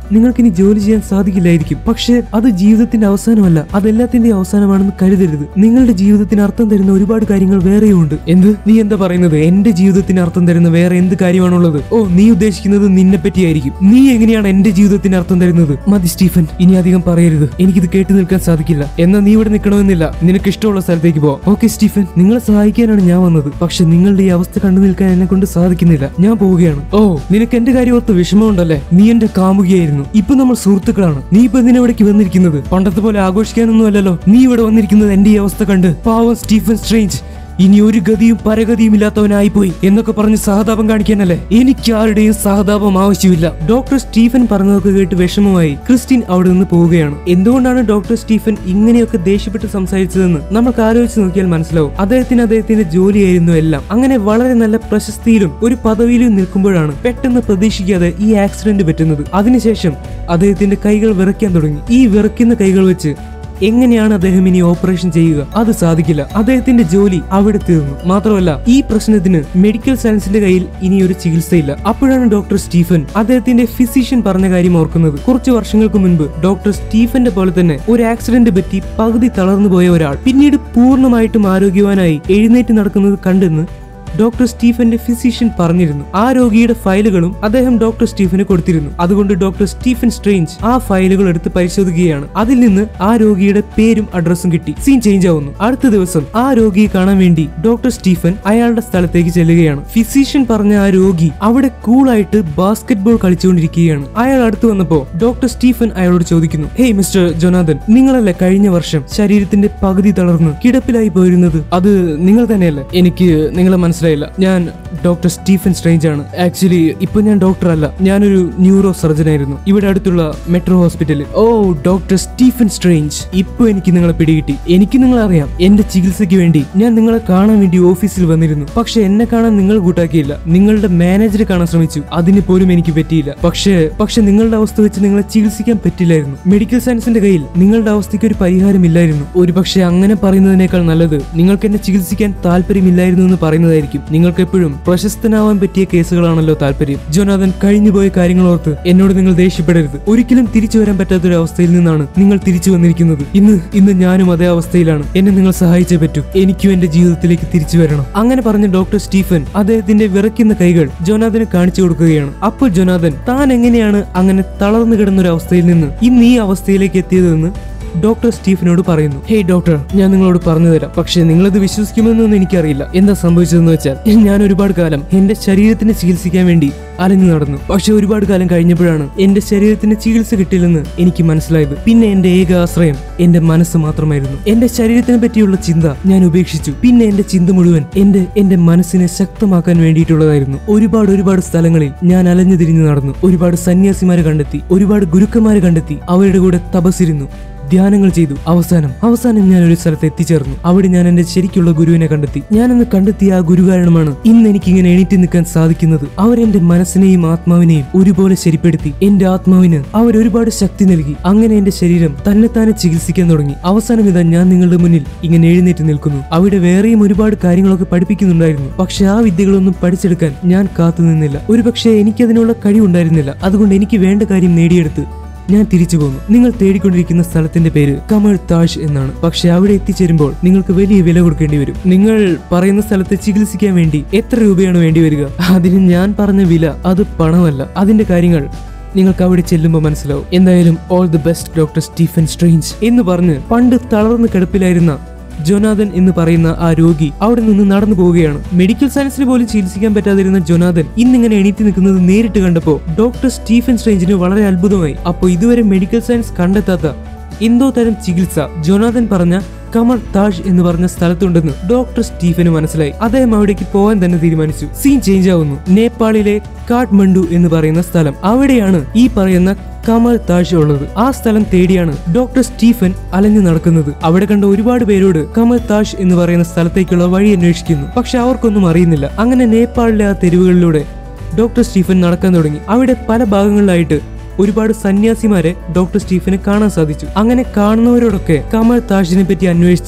നിങ്ങൾക്ക് ഇനി ജോലി ചെയ്യാൻ സാധിക്കില്ലായിരിക്കും പക്ഷേ അത് ജീവിതത്തിന്റെ അവസാനമല്ല അതെല്ലാത്തിന്റെ അവസാനമാണെന്ന് കരുതരുത് നിങ്ങളുടെ ജീവിതത്തിന് അർത്ഥം തരുന്ന ഒരുപാട് കാര്യങ്ങൾ വേറെയും ഉണ്ട് എന്ത് നീ എന്താ പറയുന്നത് എന്റെ ജീവിതത്തിന് അർത്ഥം തരുന്ന വേറെ എന്ത് കാര്യമാണുള്ളത് ഓ നീ ഉദ്ദേശിക്കുന്നത് നിന്നെ പറ്റിയായിരിക്കും നീ എങ്ങനെയാണ് എന്റെ ജീവിതത്തിന് അർത്ഥം തരുന്നത് മതി സ്റ്റീഫൻ ഇനി അധികം പറയരുത് എനിക്കിത് കേട്ടു നിൽക്കാൻ സാധിക്കില്ല എന്നാ നീ ഇവിടെ നിൽക്കണമെന്നില്ല നിനക്ക് ഇഷ്ടമുള്ള സ്ഥലത്തേക്ക് പോ ഓക്കെ സ്റ്റീഫൻ നിങ്ങളെ സഹായിക്കാനാണ് ഞാൻ വന്നത് പക്ഷെ നിങ്ങളുടെ ഈ അവസ്ഥ കണ്ടു നിൽക്കാൻ എന്നെ കൊണ്ട് സാധിക്കുന്നില്ല ഞാൻ പോവുകയാണ് ഓ നിനക്ക് എന്റെ കാര്യം ഓർത്ത് വിഷമമുണ്ടല്ലേ നീ എന്റെ കാമുകയായിരുന്നു ഇപ്പൊ നമ്മൾ സുഹൃത്തുക്കളാണ് നീ ഇപ്പൊ എന്തിനാ ഇവിടേക്ക് വന്നിരിക്കുന്നത് പണ്ടത്തെ പോലെ ആഘോഷിക്കാനൊന്നും അല്ലല്ലോ നീ ഇവിടെ വന്നിരിക്കുന്നത് എന്റെ ഈ അവസ്ഥ കണ്ട് പാവം സ്റ്റീഫൻ സ്ട്രേഞ്ച് ഇനി ഒരു ഗതിയും പരഗതിയും ഇല്ലാത്തവനായി പോയി എന്നൊക്കെ പറഞ്ഞ് സഹതാപം കാണിക്കാനല്ലേ എനിക്ക് ആരുടെയും സഹതാപം ആവശ്യമില്ല ഡോക്ടർ സ്റ്റീഫൻ പറഞ്ഞതൊക്കെ കേട്ട് വിഷമമായി ക്രിസ്റ്റിൻ അവിടെ നിന്ന് പോവുകയാണ് എന്തുകൊണ്ടാണ് ഡോക്ടർ സ്റ്റീഫൻ ഇങ്ങനെയൊക്കെ ദേഷ്യപ്പെട്ട് സംസാരിച്ചതെന്ന് നമുക്ക് ആലോചിച്ച് നോക്കിയാൽ മനസ്സിലാവും അദ്ദേഹത്തിന് അദ്ദേഹത്തിന്റെ ജോലിയായിരുന്നു എല്ലാം അങ്ങനെ വളരെ നല്ല പ്രശസ്തിയിലും ഒരു പദവിയിലും നിൽക്കുമ്പോഴാണ് പെട്ടെന്ന് പ്രതീക്ഷിക്കാതെ ഈ ആക്സിഡന്റ് പറ്റുന്നത് അതിനുശേഷം അദ്ദേഹത്തിന്റെ കൈകൾ വിറയ്ക്കാൻ തുടങ്ങി ഈ വിറയ്ക്കുന്ന കൈകൾ വെച്ച് എങ്ങനെയാണ് അദ്ദേഹം ഇനി ഓപ്പറേഷൻ ചെയ്യുക അത് സാധിക്കില്ല അദ്ദേഹത്തിന്റെ ജോലി അവിടെ തീർന്നു മാത്രമല്ല ഈ പ്രശ്നത്തിന് മെഡിക്കൽ സയൻസിന്റെ കയ്യിൽ ഇനി ഒരു ചികിത്സയില്ല അപ്പോഴാണ് ഡോക്ടർ സ്റ്റീഫൻ അദ്ദേഹത്തിന്റെ ഫിസിഷ്യൻ പറഞ്ഞ കാര്യം ഓർക്കുന്നത് കുറച്ചു വർഷങ്ങൾക്ക് മുൻപ് ഡോക്ടർ സ്റ്റീഫന്റെ പോലെ തന്നെ ഒരു ആക്സിഡന്റ് പറ്റി പകുതി തളർന്നു പോയ ഒരാൾ പിന്നീട് പൂർണ്ണമായിട്ടും ആരോഗ്യവാനായി എഴുന്നേറ്റ് നടക്കുന്നത് കണ്ടെന്ന് ഡോക്ടർ സ്റ്റീഫന്റെ ഫിസിഷ്യൻ പറഞ്ഞിരുന്നു ആ രോഗിയുടെ ഫയലുകളും അദ്ദേഹം ഡോക്ടർ സ്റ്റീഫന് കൊടുത്തിരുന്നു അതുകൊണ്ട് ഡോക്ടർ സ്റ്റീഫൻ സ്ട്രേഞ്ച് ആ ഫയലുകൾ എടുത്ത് പരിശോധിക്കുകയാണ് അതിൽ നിന്ന് ആ രോഗിയുടെ പേരും അഡ്രസ്സും കിട്ടി സീൻ ചേഞ്ച് ആവുന്നു അടുത്ത ദിവസം ആ രോഗിയെ കാണാൻ വേണ്ടി ഡോക്ടർ സ്റ്റീഫൻ അയാളുടെ സ്ഥലത്തേക്ക് ചെല്ലുകയാണ് ഫിസിഷ്യൻ പറഞ്ഞ ആ രോഗി അവിടെ കൂളായിട്ട് ബാസ്കറ്റ് ബോൾ കളിച്ചുകൊണ്ടിരിക്കുകയാണ് അയാൾ അടുത്ത് വന്നപ്പോ ഡോക്ടർ സ്റ്റീഫൻ അയാളോട് ചോദിക്കുന്നു ഹേയ് മിസ്റ്റർ ജൊനാഥൻ നിങ്ങളല്ലേ കഴിഞ്ഞ വർഷം ശരീരത്തിന്റെ പകുതി തളർന്ന് കിടപ്പിലായി പോയിരുന്നത് അത് നിങ്ങൾ തന്നെയല്ലേ എനിക്ക് നിങ്ങളെ മനസ്സിലായില്ല ഞാൻ ഡോക്ടർ സ്റ്റീഫൻ സ്ട്രേഞ്ച് ആണ് ആക്ച്വലി ഇപ്പൊ ഞാൻ ഡോക്ടർ അല്ല ഞാനൊരു ന്യൂറോ സർജൻ ആയിരുന്നു ഇവിടെ അടുത്തുള്ള മെട്രോ ഹോസ്പിറ്റലിൽ ഓ ഡോക്ടർ സ്റ്റീഫൻ സ്ട്രേഞ്ച് ഇപ്പൊ എനിക്ക് നിങ്ങളെ പിടികിട്ടി എനിക്ക് നിങ്ങളെ അറിയാം എന്റെ ചികിത്സയ്ക്ക് വേണ്ടി ഞാൻ നിങ്ങളെ കാണാൻ വേണ്ടി ഓഫീസിൽ വന്നിരുന്നു പക്ഷെ എന്നെ കാണാൻ നിങ്ങൾ കൂട്ടാക്കിയില്ല നിങ്ങളുടെ മാനേജറെ കാണാൻ ശ്രമിച്ചു അതിന് പോലും എനിക്ക് പറ്റിയില്ല പക്ഷേ പക്ഷെ നിങ്ങളുടെ അവസ്ഥ വെച്ച് നിങ്ങളെ ചികിത്സിക്കാൻ പറ്റില്ലായിരുന്നു മെഡിക്കൽ സയൻസിന്റെ കയ്യിൽ നിങ്ങളുടെ അവസ്ഥയ്ക്ക് ഒരു പരിഹാരമില്ലായിരുന്നു ഒരു പക്ഷെ അങ്ങനെ പറയുന്നതിനേക്കാൾ നല്ലത് നിങ്ങൾക്ക് എന്നെ ചികിത്സിക്കാൻ താല്പര്യമില്ലായിരുന്നു എന്ന് പറയുന്നതായിരിക്കും നിങ്ങൾക്ക് എപ്പോഴും പ്രശസ്തനാവാൻ പറ്റിയ കേസുകളാണല്ലോ താല്പര്യം ജോനാഥൻ കഴിഞ്ഞുപോയ കാര്യങ്ങൾ ഓർത്ത് എന്നോട് നിങ്ങൾ ദേഷ്യപ്പെടരുത് ഒരിക്കലും തിരിച്ചു വരാൻ പറ്റാത്ത ഒരു അവസ്ഥയിൽ നിന്നാണ് നിങ്ങൾ തിരിച്ചു വന്നിരിക്കുന്നത് ഇന്ന് ഇന്ന് ഞാനും അതേ അവസ്ഥയിലാണ് എന്നെ നിങ്ങൾ സഹായിച്ചേ പറ്റൂ എനിക്കും എന്റെ ജീവിതത്തിലേക്ക് തിരിച്ചു വരണം അങ്ങനെ പറഞ്ഞ ഡോക്ടർ സ്റ്റീഫൻ അദ്ദേഹത്തിന്റെ വിറയ്ക്കുന്ന കൈകൾ ജോനാഥന് കാണിച്ചു കൊടുക്കുകയാണ് അപ്പോൾ ജോനാഥൻ താൻ എങ്ങനെയാണ് അങ്ങനെ തളർന്നു കിടന്ന ഒരു അവസ്ഥയിൽ നിന്ന് ഇന്ന് ഈ അവസ്ഥയിലേക്ക് എത്തിയതെന്ന് ഡോക്ടർ സ്റ്റീഫനോട് പറയുന്നു ഹേയ് ഡോക്ടർ ഞാൻ നിങ്ങളോട് പറഞ്ഞു തരാം പക്ഷേ നിങ്ങളത് വിശ്വസിക്കുമെന്നൊന്നും എനിക്കറിയില്ല എന്താ സംഭവിച്ചതെന്ന് വെച്ചാൽ ഞാൻ ഒരുപാട് കാലം എന്റെ ശരീരത്തിന് ചികിത്സിക്കാൻ വേണ്ടി അലഞ്ഞു നടന്നു പക്ഷെ ഒരുപാട് കാലം കഴിഞ്ഞപ്പോഴാണ് എന്റെ ശരീരത്തിന് ചികിത്സ കിട്ടില്ലെന്ന് എനിക്ക് മനസ്സിലായത് പിന്നെ എന്റെ ഏക ആശ്രയം എന്റെ മനസ്സ് മാത്രമായിരുന്നു എന്റെ ശരീരത്തിനെ പറ്റിയുള്ള ചിന്ത ഞാൻ ഉപേക്ഷിച്ചു പിന്നെ എന്റെ ചിന്ത മുഴുവൻ എന്റെ എന്റെ മനസ്സിനെ ശക്തമാക്കാൻ വേണ്ടിയിട്ടുള്ളതായിരുന്നു ഒരുപാട് ഒരുപാട് സ്ഥലങ്ങളിൽ ഞാൻ അലഞ്ഞു തിരിഞ്ഞു നടന്നു ഒരുപാട് സന്യാസിമാരെ കണ്ടെത്തി ഒരുപാട് ഗുരുക്കന്മാരെ കണ്ടെത്തി അവരുടെ കൂടെ തപസിരുന്നു ധ്യാനങ്ങൾ ചെയ്തു അവസാനം അവസാനം ഞാൻ ഒരു സ്ഥലത്ത് എത്തിച്ചേർന്നു അവിടെ ഞാൻ എന്റെ ശരിക്കുള്ള ഗുരുവിനെ കണ്ടെത്തി ഞാനെന്ന് കണ്ടെത്തിയ ആ ഗുരു കാരണമാണ് ഇന്ന് എനിക്ക് ഇങ്ങനെ എണീറ്റ് നിൽക്കാൻ സാധിക്കുന്നത് അവരെന്റെ മനസ്സിനെയും ആത്മാവിനെയും ഒരുപോലെ ശരിപ്പെടുത്തി എന്റെ ആത്മാവിന് അവർ ഒരുപാട് ശക്തി നൽകി അങ്ങനെ എന്റെ ശരീരം തന്നെത്താനെ ചികിത്സിക്കാൻ തുടങ്ങി അവസാനം ഇതാ ഞാൻ നിങ്ങളുടെ മുന്നിൽ ഇങ്ങനെ എഴുന്നേറ്റ് നിൽക്കുന്നു അവിടെ വേറെയും ഒരുപാട് കാര്യങ്ങളൊക്കെ പഠിപ്പിക്കുന്നുണ്ടായിരുന്നു പക്ഷെ ആ വിദ്യകളൊന്നും പഠിച്ചെടുക്കാൻ ഞാൻ കാത്തു നിന്നില്ല ഒരുപക്ഷെ എനിക്കതിനുള്ള കഴിവുണ്ടായിരുന്നില്ല അതുകൊണ്ട് എനിക്ക് വേണ്ട കാര്യം നേടിയെടുത്ത് ഞാൻ തിരിച്ചു പോന്നു നിങ്ങൾ തേടിക്കൊണ്ടിരിക്കുന്ന സ്ഥലത്തിന്റെ പേര് കമൾ താഷ് എന്നാണ് പക്ഷെ അവിടെ എത്തിച്ചേരുമ്പോൾ നിങ്ങൾക്ക് വലിയ വില കൊടുക്കേണ്ടി വരും നിങ്ങൾ പറയുന്ന സ്ഥലത്ത് ചികിത്സിക്കാൻ വേണ്ടി എത്ര രൂപയാണ് വേണ്ടി വരിക അതിന് ഞാൻ പറഞ്ഞ വില അത് പണമല്ല അതിന്റെ കാര്യങ്ങൾ നിങ്ങൾക്ക് അവിടെ ചെല്ലുമ്പോൾ മനസ്സിലാവും എന്തായാലും all the best doctor Stephen Strange എന്ന് പറഞ്ഞ് പണ്ട് തളർന്ന് കിടപ്പിലായിരുന്ന ജൊനാഥൻ എന്ന് പറയുന്ന ആ രോഗി അവിടെ നിന്ന് നടന്നു പോവുകയാണ് മെഡിക്കൽ സയൻസിന് പോലും ചികിത്സിക്കാൻ പറ്റാതിരുന്ന ജൊനാഥൻ ഇന്നിങ്ങനെ എണീറ്റ് നിൽക്കുന്നത് നേരിട്ട് കണ്ടപ്പോ ഡോക്ടർ സ്റ്റീഫൻ സ്ട്രേഞ്ചിന് വളരെ അത്ഭുതമായി അപ്പോൾ ഇതുവരെ മെഡിക്കൽ സയൻസ് കണ്ടെത്താത്ത എന്തോ തരം ചികിത്സ ജൊനാഥൻ പറഞ്ഞ കമർ താജ് എന്ന് പറഞ്ഞ സ്ഥലത്തുണ്ടെന്ന് ഡോക്ടർ സ്റ്റീഫന് മനസ്സിലായി അദ്ദേഹം അവിടേക്ക് പോകാൻ തന്നെ തീരുമാനിച്ചു സീൻ ചേഞ്ച് ആവുന്നു നേപ്പാളിലെ കാഠ്മണ്ഡു എന്ന് പറയുന്ന സ്ഥലം അവിടെയാണ് ഈ പറയുന്ന കമൽ താഴ്ച ഉള്ളത് ആ സ്ഥലം തേടിയാണ് ഡോക്ടർ സ്റ്റീഫൻ അലഞ്ഞു നടക്കുന്നത് അവിടെ കണ്ട ഒരുപാട് പേരോട് കമൽ താഷ് എന്ന് പറയുന്ന സ്ഥലത്തേക്കുള്ള വഴി അന്വേഷിക്കുന്നു പക്ഷെ അവർക്കൊന്നും അറിയുന്നില്ല അങ്ങനെ നേപ്പാളിലെ ആ തെരുവുകളിലൂടെ ഡോക്ടർ സ്റ്റീഫൻ നടക്കാൻ തുടങ്ങി അവിടെ പല ഭാഗങ്ങളിലായിട്ട് ഒരുപാട് സന്യാസിമാരെ ഡോക്ടർ സ്റ്റീഫന് കാണാൻ സാധിച്ചു അങ്ങനെ കാണുന്നവരോടൊക്കെ കമൽ താഷിനെ പറ്റി അന്വേഷിച്ച്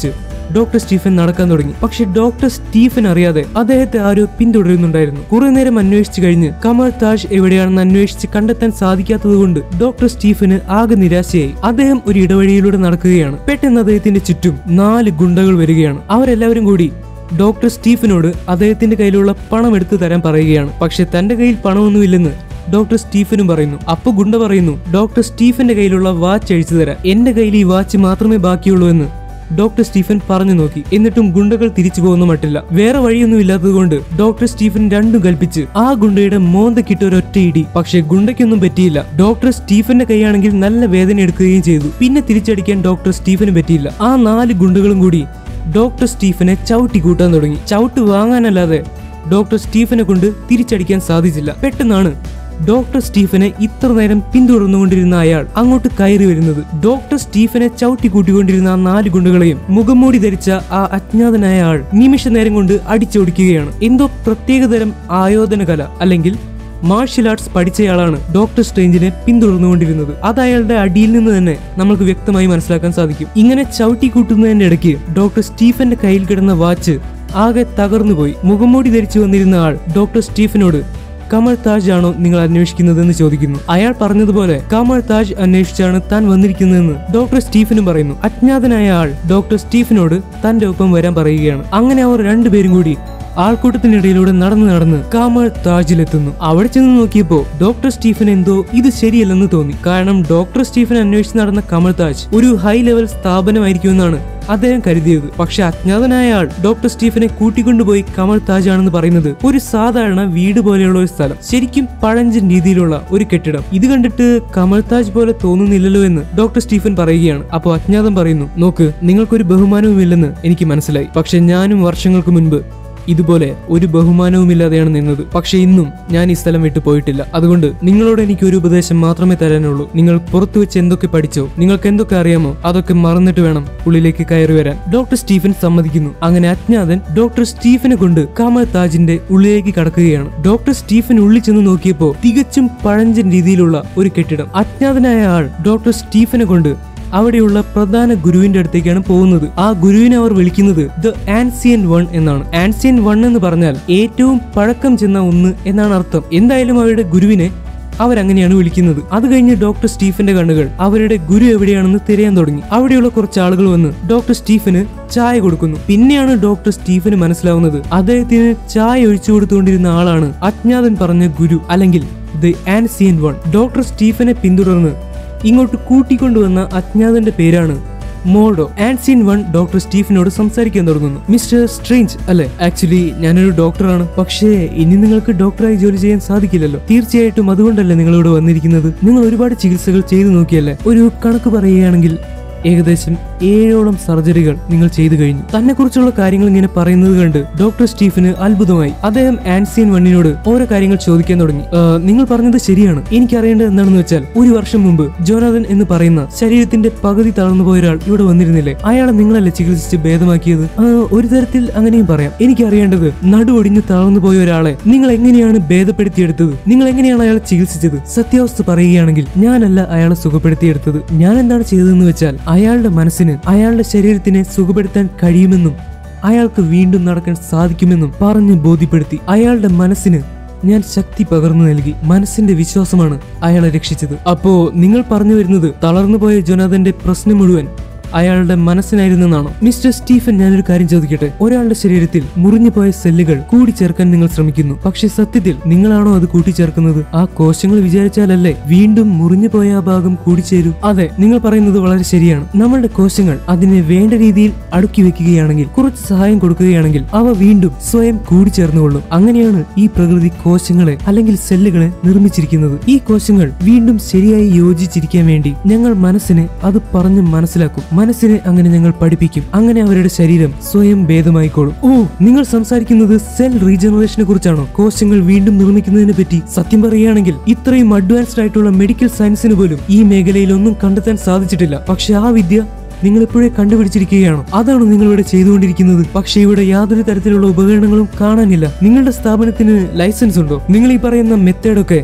ഡോക്ടർ സ്റ്റീഫൻ നടക്കാൻ തുടങ്ങി പക്ഷെ ഡോക്ടർ സ്റ്റീഫൻ അറിയാതെ അദ്ദേഹത്തെ ആരോ പിന്തുടരുന്നുണ്ടായിരുന്നു കുറെ നേരം അന്വേഷിച്ചു കഴിഞ്ഞ് കമൽ താജ് എവിടെയാണെന്ന് അന്വേഷിച്ച് കണ്ടെത്താൻ സാധിക്കാത്തതുകൊണ്ട് ഡോക്ടർ സ്റ്റീഫന് ആകെ നിരാശയായി അദ്ദേഹം ഒരു ഇടവഴിയിലൂടെ നടക്കുകയാണ് പെട്ടെന്ന് അദ്ദേഹത്തിന്റെ ചുറ്റും നാല് ഗുണ്ടകൾ വരികയാണ് അവരെല്ലാവരും കൂടി ഡോക്ടർ സ്റ്റീഫനോട് അദ്ദേഹത്തിന്റെ കയ്യിലുള്ള പണം എടുത്തു തരാൻ പറയുകയാണ് പക്ഷെ തന്റെ കയ്യിൽ പണമൊന്നുമില്ലെന്ന് ഡോക്ടർ സ്റ്റീഫനും പറയുന്നു അപ്പൊ ഗുണ്ട പറയുന്നു ഡോക്ടർ സ്റ്റീഫന്റെ കയ്യിലുള്ള വാച്ച് അഴിച്ചു തരാം എന്റെ കയ്യിൽ ഈ വാച്ച് മാത്രമേ ബാക്കിയുള്ളൂ എന്ന് ഡോക്ടർ സ്റ്റീഫൻ പറഞ്ഞു നോക്കി എന്നിട്ടും ഗുണ്ടകൾ തിരിച്ചു പോകുന്ന മട്ടില്ല വേറെ വഴിയൊന്നും ഇല്ലാത്തതുകൊണ്ട് ഡോക്ടർ സ്റ്റീഫൻ രണ്ടും കൽപ്പിച്ച് ആ ഗുണ്ടയുടെ മോന്തക്കിട്ട് ഒരൊറ്റ ഇടി പക്ഷെ ഗുണ്ടയ്ക്കൊന്നും പറ്റിയില്ല ഡോക്ടർ സ്റ്റീഫന്റെ കൈയാണെങ്കിൽ നല്ല വേദന എടുക്കുകയും ചെയ്തു പിന്നെ തിരിച്ചടിക്കാൻ ഡോക്ടർ സ്റ്റീഫന് പറ്റിയില്ല ആ നാല് ഗുണ്ടകളും കൂടി ഡോക്ടർ സ്റ്റീഫനെ ചവിട്ടി കൂട്ടാൻ തുടങ്ങി ചവിട്ട് വാങ്ങാനല്ലാതെ ഡോക്ടർ സ്റ്റീഫനെ കൊണ്ട് തിരിച്ചടിക്കാൻ സാധിച്ചില്ല പെട്ടെന്നാണ് ഡോക്ടർ സ്റ്റീഫനെ ഇത്ര നേരം പിന്തുടർന്നുകൊണ്ടിരുന്ന അയാൾ അങ്ങോട്ട് കയറി വരുന്നത് ഡോക്ടർ സ്റ്റീഫനെ ചവിട്ടി കൂട്ടിക്കൊണ്ടിരുന്ന ആ നാല് ഗുണ്ടുകളെയും മുഖംമൂടി ധരിച്ച ആ അജ്ഞാതനായ ആൾ നിമിഷ നേരം കൊണ്ട് അടിച്ചോടിക്കുകയാണ് എന്തോ പ്രത്യേകതരം ആയോധന കല അല്ലെങ്കിൽ മാർഷ്യൽ ആർട്സ് പഠിച്ചയാളാണ് ഡോക്ടർ സ്ട്രേഞ്ചിനെ പിന്തുടർന്നുകൊണ്ടിരുന്നത് അത് അയാളുടെ അടിയിൽ നിന്ന് തന്നെ നമുക്ക് വ്യക്തമായി മനസ്സിലാക്കാൻ സാധിക്കും ഇങ്ങനെ ചവിട്ടി കൂട്ടുന്നതിന്റെ ഇടയ്ക്ക് ഡോക്ടർ സ്റ്റീഫന്റെ കയ്യിൽ കിടന്ന വാച്ച് ആകെ തകർന്നുപോയി മുഖംമൂടി ധരിച്ചു വന്നിരുന്ന ആൾ ഡോക്ടർ സ്റ്റീഫനോട് കമൽ താജ് ആണോ നിങ്ങൾ അന്വേഷിക്കുന്നതെന്ന് ചോദിക്കുന്നു അയാൾ പറഞ്ഞതുപോലെ കമൽ താജ് അന്വേഷിച്ചാണ് താൻ വന്നിരിക്കുന്നതെന്ന് ഡോക്ടർ സ്റ്റീഫനും പറയുന്നു അജ്ഞാതനായ ആൾ ഡോക്ടർ സ്റ്റീഫനോട് തന്റെ ഒപ്പം വരാൻ പറയുകയാണ് അങ്ങനെ അവർ രണ്ടുപേരും കൂടി ആൾക്കൂട്ടത്തിനിടയിലൂടെ നടന്നു നടന്ന് കാമൽ താജിലെത്തുന്നു അവിടെ ചെന്ന് നോക്കിയപ്പോ ഡോക്ടർ സ്റ്റീഫൻ എന്തോ ഇത് ശരിയല്ലെന്ന് തോന്നി കാരണം ഡോക്ടർ സ്റ്റീഫൻ അന്വേഷിച്ച് നടന്ന കമൽ താജ് ഒരു ഹൈ ലെവൽ സ്ഥാപനമായിരിക്കുമെന്നാണ് അദ്ദേഹം കരുതിയത് പക്ഷെ അജ്ഞാതനായ ആൾ ഡോക്ടർ സ്റ്റീഫനെ കൂട്ടിക്കൊണ്ടുപോയി കമൽ താജ് ആണെന്ന് പറയുന്നത് ഒരു സാധാരണ വീട് പോലെയുള്ള ഒരു സ്ഥലം ശരിക്കും പഴഞ്ചൻ രീതിയിലുള്ള ഒരു കെട്ടിടം ഇത് കണ്ടിട്ട് കമൽ താജ് പോലെ തോന്നുന്നില്ലല്ലോ എന്ന് ഡോക്ടർ സ്റ്റീഫൻ പറയുകയാണ് അപ്പോൾ അജ്ഞാതം പറയുന്നു നോക്ക് നിങ്ങൾക്കൊരു ബഹുമാനവുമില്ലെന്ന് എനിക്ക് മനസ്സിലായി പക്ഷെ ഞാനും വർഷങ്ങൾക്ക് മുൻപ് ഇതുപോലെ ഒരു ബഹുമാനവുമില്ലാതെയാണ് നിന്നത് പക്ഷെ ഇന്നും ഞാൻ ഈ സ്ഥലം വിട്ടു പോയിട്ടില്ല അതുകൊണ്ട് നിങ്ങളോട് എനിക്ക് ഒരു ഉപദേശം മാത്രമേ തരാനുള്ളൂ നിങ്ങൾ പുറത്തു വെച്ച് എന്തൊക്കെ പഠിച്ചോ നിങ്ങൾക്ക് എന്തൊക്കെ അറിയാമോ അതൊക്കെ മറന്നിട്ട് വേണം ഉള്ളിലേക്ക് കയറി വരാൻ ഡോക്ടർ സ്റ്റീഫൻ സമ്മതിക്കുന്നു അങ്ങനെ അജ്ഞാതൻ ഡോക്ടർ സ്റ്റീഫനെ കൊണ്ട് കാമൽ താജിന്റെ ഉള്ളിലേക്ക് കടക്കുകയാണ് ഡോക്ടർ സ്റ്റീഫൻ ഉള്ളിൽ ചെന്ന് നോക്കിയപ്പോ തികച്ചും പഴഞ്ചൻ രീതിയിലുള്ള ഒരു കെട്ടിടം അജ്ഞാതനായ ആൾ ഡോക്ടർ സ്റ്റീഫനെ കൊണ്ട് അവിടെയുള്ള പ്രധാന ഗുരുവിന്റെ അടുത്തേക്കാണ് പോകുന്നത് ആ ഗുരുവിനെ അവർ വിളിക്കുന്നത് ദ ആൻസിയൻ വൺ എന്നാണ് ആൻസിയൻ വൺ എന്ന് പറഞ്ഞാൽ ഏറ്റവും പഴക്കം ചെന്ന ഒന്ന് എന്നാണ് അർത്ഥം എന്തായാലും അവരുടെ ഗുരുവിനെ അവരങ്ങനെയാണ് വിളിക്കുന്നത് അത് കഴിഞ്ഞ് ഡോക്ടർ സ്റ്റീഫന്റെ കണ്ണുകൾ അവരുടെ ഗുരു എവിടെയാണെന്ന് തിരയാൻ തുടങ്ങി അവിടെയുള്ള കുറച്ച് ആളുകൾ വന്ന് ഡോക്ടർ സ്റ്റീഫന് ചായ കൊടുക്കുന്നു പിന്നെയാണ് ഡോക്ടർ സ്റ്റീഫന് മനസ്സിലാവുന്നത് അദ്ദേഹത്തിന് ചായ ഒഴിച്ചു കൊടുത്തുകൊണ്ടിരുന്ന ആളാണ് അജ്ഞാതൻ പറഞ്ഞ ഗുരു അല്ലെങ്കിൽ ദി ആൻസിയൻ വൺ ഡോക്ടർ സ്റ്റീഫനെ പിന്തുടർന്ന് ഇങ്ങോട്ട് കൂട്ടിക്കൊണ്ടുവന്ന അജ്ഞാതന്റെ പേരാണ് മോഡോ ആൻസിൻ വൺ ഡോക്ടർ സ്റ്റീഫനോട് സംസാരിക്കാൻ തുടങ്ങുന്നു മിസ്റ്റർ സ്ട്രേഞ്ച് അല്ലെ ആക്ച്വലി ഞാനൊരു ഡോക്ടറാണ് പക്ഷേ ഇനി നിങ്ങൾക്ക് ഡോക്ടറായി ജോലി ചെയ്യാൻ സാധിക്കില്ലല്ലോ തീർച്ചയായിട്ടും അതുകൊണ്ടല്ലേ നിങ്ങൾ ഇവിടെ വന്നിരിക്കുന്നത് നിങ്ങൾ ഒരുപാട് ചികിത്സകൾ ചെയ്തു നോക്കിയല്ലേ ഒരു കണക്ക് പറയുകയാണെങ്കിൽ ഏകദേശം ഏഴോളം സർജറികൾ നിങ്ങൾ ചെയ്തു കഴിഞ്ഞു തന്നെ കുറിച്ചുള്ള കാര്യങ്ങൾ ഇങ്ങനെ പറയുന്നത് കണ്ട് ഡോക്ടർ സ്റ്റീഫന് അത്ഭുതമായി അദ്ദേഹം ആൻസിയൻ വണ്ണിനോട് ഓരോ കാര്യങ്ങൾ ചോദിക്കാൻ തുടങ്ങി "ആ, നിങ്ങൾ പറഞ്ഞത് ശരിയാണ് എനിക്കറിയേണ്ടത് എന്താണെന്ന് വെച്ചാൽ ഒരു വർഷം മുമ്പ് ജോനാഥൻ എന്ന് പറയുന്ന ശരീരത്തിന്റെ പകുതി തളർന്നു പോയ ഒരാൾ ഇവിടെ വന്നിരുന്നില്ലേ അയാളെ നിങ്ങളല്ലേ ചികിത്സിച്ച് ഭേദമാക്കിയത് "ആ, ഒരു തരത്തിൽ അങ്ങനെയും പറയാം എനിക്കറിയേണ്ടത് നടുവൊടിഞ്ഞ് തളർന്നു പോയ ഒരാളെ നിങ്ങൾ എങ്ങനെയാണ് ഭേദപ്പെടുത്തിയെടുത്തത് നിങ്ങൾ എങ്ങനെയാണ് അയാളെ ചികിത്സിച്ചത് സത്യാവസ്ഥ പറയുകയാണെങ്കിൽ ഞാനല്ല അയാളെ സുഖപ്പെടുത്തിയെടുത്തത് ഞാൻ എന്താണ് ചെയ്തതെന്ന് വെച്ചാൽ അയാളുടെ മനസ്സിന് അയാളുടെ ശരീരത്തിനെ സുഖപ്പെടുത്താൻ കഴിയുമെന്നും അയാൾക്ക് വീണ്ടും നടക്കാൻ സാധിക്കുമെന്നും പറഞ്ഞ് ബോധ്യപ്പെടുത്തി അയാളുടെ മനസ്സിന് ഞാൻ ശക്തി പകർന്നു നൽകി മനസ്സിന്റെ വിശ്വാസമാണ് അയാളെ രക്ഷിച്ചത് അപ്പോ നിങ്ങൾ പറഞ്ഞു വരുന്നത് തളർന്നുപോയ ജൊനാഥന്റെ പ്രശ്നം മുഴുവൻ അയാളുടെ മനസ്സിനായിരുന്നെന്നാണോ മിസ്റ്റർ സ്റ്റീഫൻ ഞാനൊരു കാര്യം ചോദിക്കട്ടെ ഒരാളുടെ ശരീരത്തിൽ മുറിഞ്ഞു പോയ സെല്ലുകൾ കൂടിച്ചേർക്കാൻ നിങ്ങൾ ശ്രമിക്കുന്നു പക്ഷെ സത്യത്തിൽ നിങ്ങളാണോ അത് കൂട്ടിച്ചേർക്കുന്നത് ആ കോശങ്ങൾ വിചാരിച്ചാലല്ലേ വീണ്ടും മുറിഞ്ഞു പോയ ആ ഭാഗം കൂടിച്ചേരൂ അതെ നിങ്ങൾ പറയുന്നത് വളരെ ശരിയാണ് നമ്മളുടെ കോശങ്ങൾ അതിനെ വേണ്ട രീതിയിൽ അടുക്കി വെക്കുകയാണെങ്കിൽ കുറച്ച് സഹായം കൊടുക്കുകയാണെങ്കിൽ അവ വീണ്ടും സ്വയം കൂടിച്ചേർന്നുകൊള്ളും അങ്ങനെയാണ് ഈ പ്രകൃതി കോശങ്ങളെ അല്ലെങ്കിൽ സെല്ലുകളെ നിർമ്മിച്ചിരിക്കുന്നത് ഈ കോശങ്ങൾ വീണ്ടും ശരിയായി യോജിച്ചിരിക്കാൻ വേണ്ടി ഞങ്ങൾ മനസ്സിനെ അത് പറഞ്ഞ് മനസ്സിലാക്കും മനസ്സിനെ അങ്ങനെ ഞങ്ങൾ പഠിപ്പിക്കും അങ്ങനെ അവരുടെ ശരീരം സ്വയം ഭേദമായിക്കോളും ഓ നിങ്ങൾ സംസാരിക്കുന്നത് സെൽ റീജനറേഷനെ കുറിച്ചാണോ കോശങ്ങൾ വീണ്ടും നിർമ്മിക്കുന്നതിനെ പറ്റി സത്യം പറയുകയാണെങ്കിൽ ഇത്രയും അഡ്വാൻസ്ഡ് ആയിട്ടുള്ള മെഡിക്കൽ സയൻസിന് പോലും ഈ മേഖലയിൽ ഒന്നും കണ്ടെത്താൻ സാധിച്ചിട്ടില്ല പക്ഷെ ആ വിദ്യ നിങ്ങൾ ഇപ്പോഴേ കണ്ടുപിടിച്ചിരിക്കുകയാണോ അതാണ് നിങ്ങൾ ഇവിടെ ചെയ്തുകൊണ്ടിരിക്കുന്നത് പക്ഷേ ഇവിടെ യാതൊരു തരത്തിലുള്ള ഉപകരണങ്ങളും കാണാനില്ല നിങ്ങളുടെ സ്ഥാപനത്തിന് ലൈസൻസ് ഉണ്ടോ നിങ്ങൾ ഈ പറയുന്ന മെത്തേഡൊക്കെ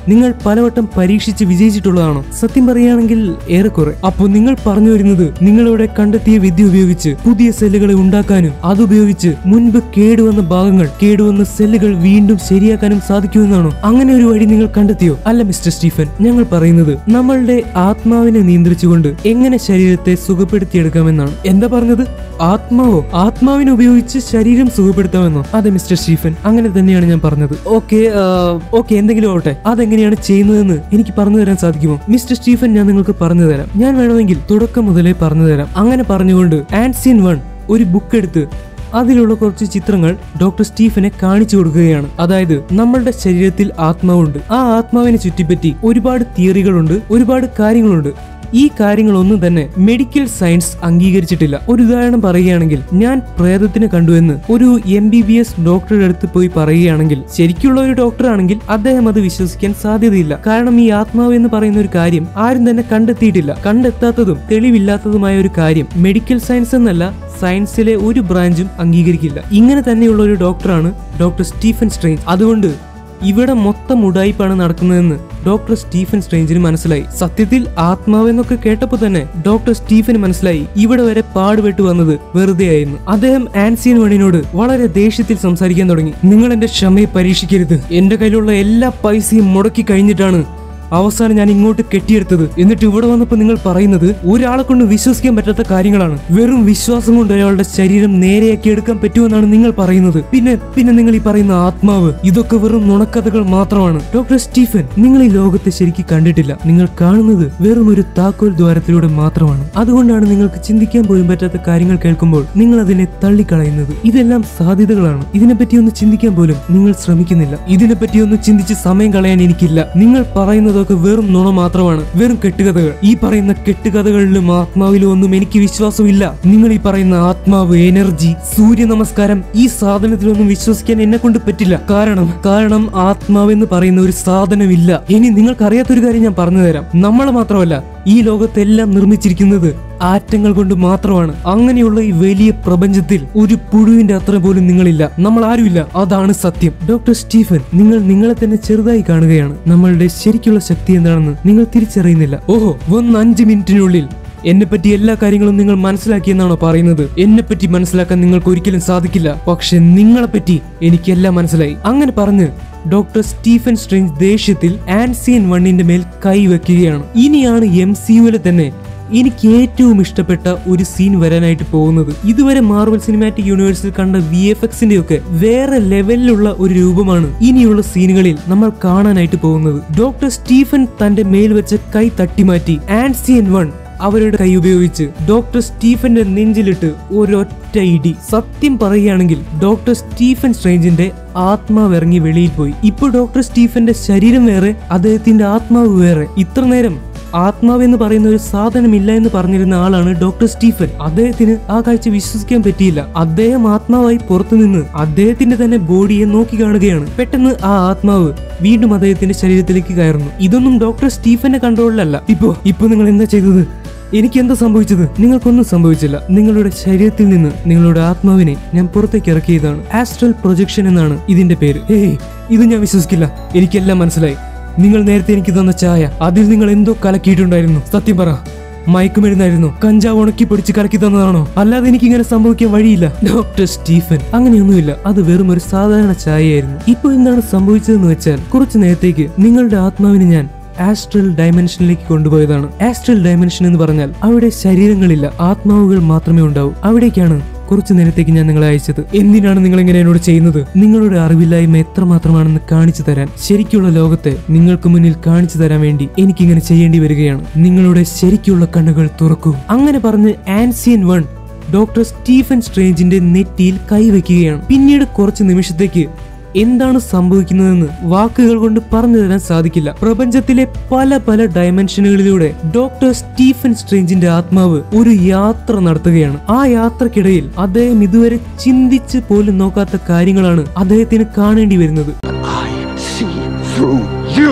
നിങ്ങൾ പലവട്ടം പരീക്ഷിച്ച് വിജയിച്ചിട്ടുള്ളതാണോ സത്യം പറയുകയാണെങ്കിൽ ഏറെക്കുറെ അപ്പോൾ നിങ്ങൾ പറഞ്ഞു വരുന്നത് നിങ്ങളിവിടെ കണ്ടെത്തിയ വിദ്യ ഉപയോഗിച്ച് പുതിയ സെല്ലുകളെ ഉണ്ടാക്കാനും അതുപയോഗിച്ച് മുൻപ് കേടുവന്ന ഭാഗങ്ങൾ കേടുവന്ന സെല്ലുകൾ വീണ്ടും ശരിയാക്കാനും സാധിക്കുമെന്നാണോ അങ്ങനെ ഒരു വഴി നിങ്ങൾ കണ്ടെത്തിയോ അല്ല മിസ്റ്റർ സ്റ്റീഫൻ ഞങ്ങൾ പറയുന്നത് നമ്മളുടെ ആത്മാവിനെ നിയന്ത്രിച്ചുകൊണ്ട് എങ്ങനെ ശരീരത്തെ സുഖപ്പെടുത്തിയെടുക്കാമെന്നാണ് എന്താ പറഞ്ഞത് ആത്മാവോ ആത്മാവിനെ ഉപയോഗിച്ച് ശരീരം സുഖപ്പെടുത്താമെന്നോ അതെ മിസ്റ്റർ സ്റ്റീഫൻ അങ്ങനെ തന്നെയാണ് ഞാൻ പറഞ്ഞത് ഓക്കെ ഓക്കെ എന്തെങ്കിലും ആവട്ടെ അതെങ്ങനെയാണ് ചെയ്യുന്നതെന്ന് എനിക്ക് പറഞ്ഞു തരാൻ സാധിക്കുമോ മിസ്റ്റർ സ്റ്റീഫൻ ഞാൻ നിങ്ങൾക്ക് പറഞ്ഞു തരാം ഞാൻ വേണമെങ്കിൽ തുടക്കം മുതലേ പറഞ്ഞു തരാം അങ്ങനെ പറഞ്ഞുകൊണ്ട് ആൻസിയൻ വൺ ഒരു ബുക്ക് എടുത്ത് അതിലുള്ള കുറച്ച് ചിത്രങ്ങൾ ഡോക്ടർ സ്റ്റീഫനെ കാണിച്ചു കൊടുക്കുകയാണ് അതായത് നമ്മളുടെ ശരീരത്തിൽ ആത്മാവുണ്ട് ആ ആത്മാവിനെ ചുറ്റിപ്പറ്റി ഒരുപാട് തിയറികളുണ്ട് ഒരുപാട് കാര്യങ്ങളുണ്ട് ഈ കാര്യങ്ങളൊന്നും തന്നെ മെഡിക്കൽ സയൻസ് അംഗീകരിച്ചിട്ടില്ല ഒരു ഉദാഹരണം പറയുകയാണെങ്കിൽ ഞാൻ പ്രേതത്തിനെ കണ്ടുവെന്ന് ഒരു എം ബി ബി എസ് ഡോക്ടറുടെ അടുത്ത് പോയി പറയുകയാണെങ്കിൽ ശരിക്കുള്ള ഒരു ഡോക്ടർ ആണെങ്കിൽ അദ്ദേഹം അത് വിശ്വസിക്കാൻ സാധ്യതയില്ല കാരണം ഈ ആത്മാവ് എന്ന് പറയുന്ന ഒരു കാര്യം ആരും തന്നെ കണ്ടെത്തിയിട്ടില്ല കണ്ടെത്താത്തതും തെളിവില്ലാത്തതുമായ ഒരു കാര്യം മെഡിക്കൽ സയൻസ് എന്നല്ല സയൻസിലെ ഒരു ബ്രാഞ്ചും അംഗീകരിക്കില്ല ഇങ്ങനെ തന്നെയുള്ള ഒരു ഡോക്ടറാണ് ഡോക്ടർ സ്റ്റീഫൻ സ്ട്രെയിൻ അതുകൊണ്ട് ഇവിടെ മൊത്തം ഉടായിപ്പാണ് നടക്കുന്നതെന്ന് ഡോക്ടർ സ്റ്റീഫൻ സ്ട്രേഞ്ചിന് മനസ്സിലായി സത്യത്തിൽ ആത്മാവെന്നൊക്കെ കേട്ടപ്പോൾ തന്നെ ഡോക്ടർ സ്റ്റീഫന് മനസ്സിലായി ഇവിടെ വരെ പാടുപെട്ട് വന്നത് വെറുതെ ആയിരുന്നു അദ്ദേഹം ആൻസിയൻ വണിനോട് വളരെ ദേഷ്യത്തിൽ സംസാരിക്കാൻ തുടങ്ങി നിങ്ങൾ എന്റെ ക്ഷമയെ പരീക്ഷിക്കരുത് എന്റെ കയ്യിലുള്ള എല്ലാ പൈസയും മുടക്കി കഴിഞ്ഞിട്ടാണ് അവസാനം ഞാൻ ഇങ്ങോട്ട് കെട്ടിയെടുത്തത് എന്നിട്ട് ഇവിടെ വന്നപ്പോൾ നിങ്ങൾ പറയുന്നത് ഒരാളെ കൊണ്ട് വിശ്വസിക്കാൻ പറ്റാത്ത കാര്യങ്ങളാണ് വെറും വിശ്വാസം കൊണ്ട് അയാളുടെ ശരീരം നേരെയാക്കി എടുക്കാൻ പറ്റുമെന്നാണ് നിങ്ങൾ പറയുന്നത് പിന്നെ പിന്നെ നിങ്ങൾ ഈ പറയുന്ന ആത്മാവ് ഇതൊക്കെ വെറും നുണക്കഥകൾ മാത്രമാണ് ഡോക്ടർ സ്റ്റീഫൻ നിങ്ങൾ ഈ ലോകത്തെ ശരിക്കും കണ്ടിട്ടില്ല നിങ്ങൾ കാണുന്നത് വെറും ഒരു താക്കോൽ ദ്വാരത്തിലൂടെ മാത്രമാണ് അതുകൊണ്ടാണ് നിങ്ങൾക്ക് ചിന്തിക്കാൻ പോലും പറ്റാത്ത കാര്യങ്ങൾ കേൾക്കുമ്പോൾ നിങ്ങൾ അതിനെ തള്ളിക്കളയുന്നത് ഇതെല്ലാം സാധ്യതകളാണ് ഇതിനെപ്പറ്റി ഒന്ന് ചിന്തിക്കാൻ പോലും നിങ്ങൾ ശ്രമിക്കുന്നില്ല ഇതിനെപ്പറ്റി ഒന്ന് ചിന്തിച്ച് സമയം കളയാൻ എനിക്കില്ല നിങ്ങൾ പറയുന്നതൊക്കെ വെറും നുണ മാത്രമാണ് വെറും കെട്ടുകഥകൾ ഈ പറയുന്ന കെട്ടുകഥകളിലും ആത്മാവിലും ഒന്നും എനിക്ക് വിശ്വാസമില്ല നിങ്ങൾ ഈ പറയുന്ന ആത്മാവ് എനർജി സൂര്യ നമസ്കാരം ഈ സാധനത്തിലൊന്നും വിശ്വസിക്കാൻ എന്നെ കൊണ്ട് പറ്റില്ല കാരണം കാരണം ആത്മാവെന്ന് പറയുന്ന ഒരു സാധനമില്ല ഇനി നിങ്ങൾക്ക് അറിയാത്തൊരു കാര്യം ഞാൻ പറഞ്ഞു തരാം നമ്മൾ മാത്രമല്ല ഈ ലോകത്തെല്ലാം നിർമ്മിച്ചിരിക്കുന്നത് ആറ്റങ്ങൾ കൊണ്ട് മാത്രമാണ് അങ്ങനെയുള്ള ഈ വലിയ പ്രപഞ്ചത്തിൽ ഒരു പുഴുവിന്റെ അത്ര പോലും നിങ്ങളില്ല നമ്മൾ ആരുമില്ല അതാണ് സത്യം ഡോക്ടർ സ്റ്റീഫൻ നിങ്ങൾ നിങ്ങളെ തന്നെ ചെറുതായി കാണുകയാണ് നമ്മളുടെ ശരിക്കുള്ള ശക്തി എന്താണെന്ന് നിങ്ങൾ തിരിച്ചറിയുന്നില്ല ഓഹോ ഒന്ന് അഞ്ച് മിനിറ്റിനുള്ളിൽ എന്നെ പറ്റി എല്ലാ കാര്യങ്ങളും നിങ്ങൾ മനസ്സിലാക്കിയെന്നാണോ പറയുന്നത് എന്നെ പറ്റി മനസ്സിലാക്കാൻ നിങ്ങൾക്ക് ഒരിക്കലും സാധിക്കില്ല പക്ഷെ നിങ്ങളെ പറ്റി എനിക്കെല്ലാം മനസ്സിലായി അങ്ങനെ പറഞ്ഞ് ഡോക്ടർ സ്റ്റീഫൻ സ്ട്രിങ് ദേഷ്യത്തിൽ ആൻസിയൻ വണ്ണിന്റെ മേൽ കൈവെക്കുകയാണ് ഇനിയാണ് എം സിയുവിലെ തന്നെ എനിക്ക് ഏറ്റവും ഇഷ്ടപ്പെട്ട ഒരു സീൻ വരാനായിട്ട് പോകുന്നത് ഇതുവരെ മാർവൽ സിനിമാറ്റിക് യൂണിവേഴ്സിൽ കണ്ട വി എഫ് എക്സിന്റെ ഒക്കെ വേറെ ലെവലിലുള്ള ഒരു രൂപമാണ് ഇനിയുള്ള സീനുകളിൽ നമ്മൾ കാണാനായിട്ട് പോകുന്നത് ഡോക്ടർ സ്റ്റീഫൻ തന്റെ മേൽ വെച്ച കൈ തട്ടിമാറ്റി ആൻസിയൻ വൺ അവരുടെ കൈ ഉപയോഗിച്ച് ഡോക്ടർ സ്റ്റീഫന്റെ നെഞ്ചിലിട്ട് ഒരൊറ്റ ഇടി സത്യം പറയുകയാണെങ്കിൽ ഡോക്ടർ സ്റ്റീഫൻ സ്ട്രേഞ്ചിന്റെ ആത്മാവ് ഇറങ്ങി വെളിയിൽ പോയി ഇപ്പോൾ ഡോക്ടർ സ്റ്റീഫന്റെ ശരീരം വേറെ അദ്ദേഹത്തിന്റെ ആത്മാവ് വേറെ ഇത്ര നേരം ആത്മാവ് എന്ന് പറയുന്ന ഒരു സാധനമില്ല എന്ന് പറഞ്ഞിരുന്ന ആളാണ് ഡോക്ടർ സ്റ്റീഫൻ അദ്ദേഹത്തിന് ആ കാഴ്ച വിശ്വസിക്കാൻ പറ്റിയില്ല അദ്ദേഹം ആത്മാവായി പുറത്തുനിന്ന് അദ്ദേഹത്തിന്റെ തന്നെ ബോഡിയെ നോക്കി കാണുകയാണ് പെട്ടെന്ന് ആ ആത്മാവ് വീണ്ടും അദ്ദേഹത്തിന്റെ ശരീരത്തിലേക്ക് കയറുന്നു ഇതൊന്നും ഡോക്ടർ സ്റ്റീഫന്റെ കൺട്രോളിലല്ല ഇപ്പോ ഇപ്പൊ നിങ്ങൾ എന്താ ചെയ്തത് എനിക്ക് എന്താ സംഭവിച്ചത് നിങ്ങൾക്കൊന്നും സംഭവിച്ചില്ല നിങ്ങളുടെ ശരീരത്തിൽ നിന്ന് നിങ്ങളുടെ ആത്മാവിനെ ഞാൻ പുറത്തേക്ക് ഇറക്കിയതാണ് ആസ്ട്രൽ പ്രൊജക്ഷൻ എന്നാണ് ഇതിന്റെ പേര് ഏയ് ഇത് ഞാൻ വിശ്വസിക്കില്ല എനിക്കെല്ലാം മനസ്സിലായി നിങ്ങൾ നേരത്തെ എനിക്ക് തന്ന ചായ അതിൽ നിങ്ങൾ എന്തോ കലക്കിയിട്ടുണ്ടായിരുന്നു സത്യം പറ മയക്കുമരുന്നായിരുന്നു കഞ്ചാവ് ഉണക്കി പൊടിച്ച് കലക്കി തന്നതാണോ അല്ലാതെ എനിക്ക് ഇങ്ങനെ സംഭവിക്കാൻ വഴിയില്ല ഡോക്ടർ സ്റ്റീഫൻ അങ്ങനെയൊന്നുമില്ല അത് വെറും ഒരു സാധാരണ ചായയായിരുന്നു ഇപ്പൊ എന്താണ് സംഭവിച്ചതെന്ന് വെച്ചാൽ കുറച്ചു നേരത്തേക്ക് നിങ്ങളുടെ ആത്മാവിനെ ഞാൻ ആസ്ട്രൽ ഡയമെൻഷനിലേക്ക് കൊണ്ടുപോയതാണ് ആസ്ട്രൽ ഡയമെൻഷൻ എന്ന് പറഞ്ഞാൽ അവിടെ ശരീരങ്ങളില്ല ആത്മാവുകൾ മാത്രമേ ഉണ്ടാവൂ അവിടേക്കാണ് കുറച്ചു നേരത്തേക്ക് ഞാൻ നിങ്ങളെ അയച്ചത് എന്തിനാണ് നിങ്ങൾ ഇങ്ങനെ എന്നോട് ചെയ്യുന്നത് നിങ്ങളുടെ അറിവില്ലായ്മ എത്രമാത്രമാണെന്ന് കാണിച്ചു തരാൻ ശരിക്കുള്ള ലോകത്തെ നിങ്ങൾക്ക് മുന്നിൽ കാണിച്ചു തരാൻ വേണ്ടി എനിക്കിങ്ങനെ ചെയ്യേണ്ടി വരികയാണ് നിങ്ങളുടെ ശരിക്കുള്ള കണ്ണുകൾ തുറക്കൂ അങ്ങനെ പറഞ്ഞ് ആൻസിയൻ വൺ ഡോക്ടർ സ്റ്റീഫൻ സ്ട്രേഞ്ചിന്റെ നെറ്റിയിൽ കൈവയ്ക്കുകയാണ് പിന്നീട് കുറച്ച് നിമിഷത്തേക്ക് എന്താണ് സംഭവിക്കുന്നതെന്ന് വാക്കുകൾ കൊണ്ട് പറഞ്ഞു തരാൻ സാധിക്കില്ല പ്രപഞ്ചത്തിലെ പല പല ഡയമെൻഷനുകളിലൂടെ ഡോക്ടർ സ്റ്റീഫൻ സ്ട്രേഞ്ചിന്റെ ആത്മാവ് ഒരു യാത്ര നടത്തുകയാണ് ആ യാത്രക്കിടയിൽ അദ്ദേഹം ഇതുവരെ ചിന്തിച്ച് പോലും നോക്കാത്ത കാര്യങ്ങളാണ് അദ്ദേഹത്തിന് കാണേണ്ടി വരുന്നത് I see through you.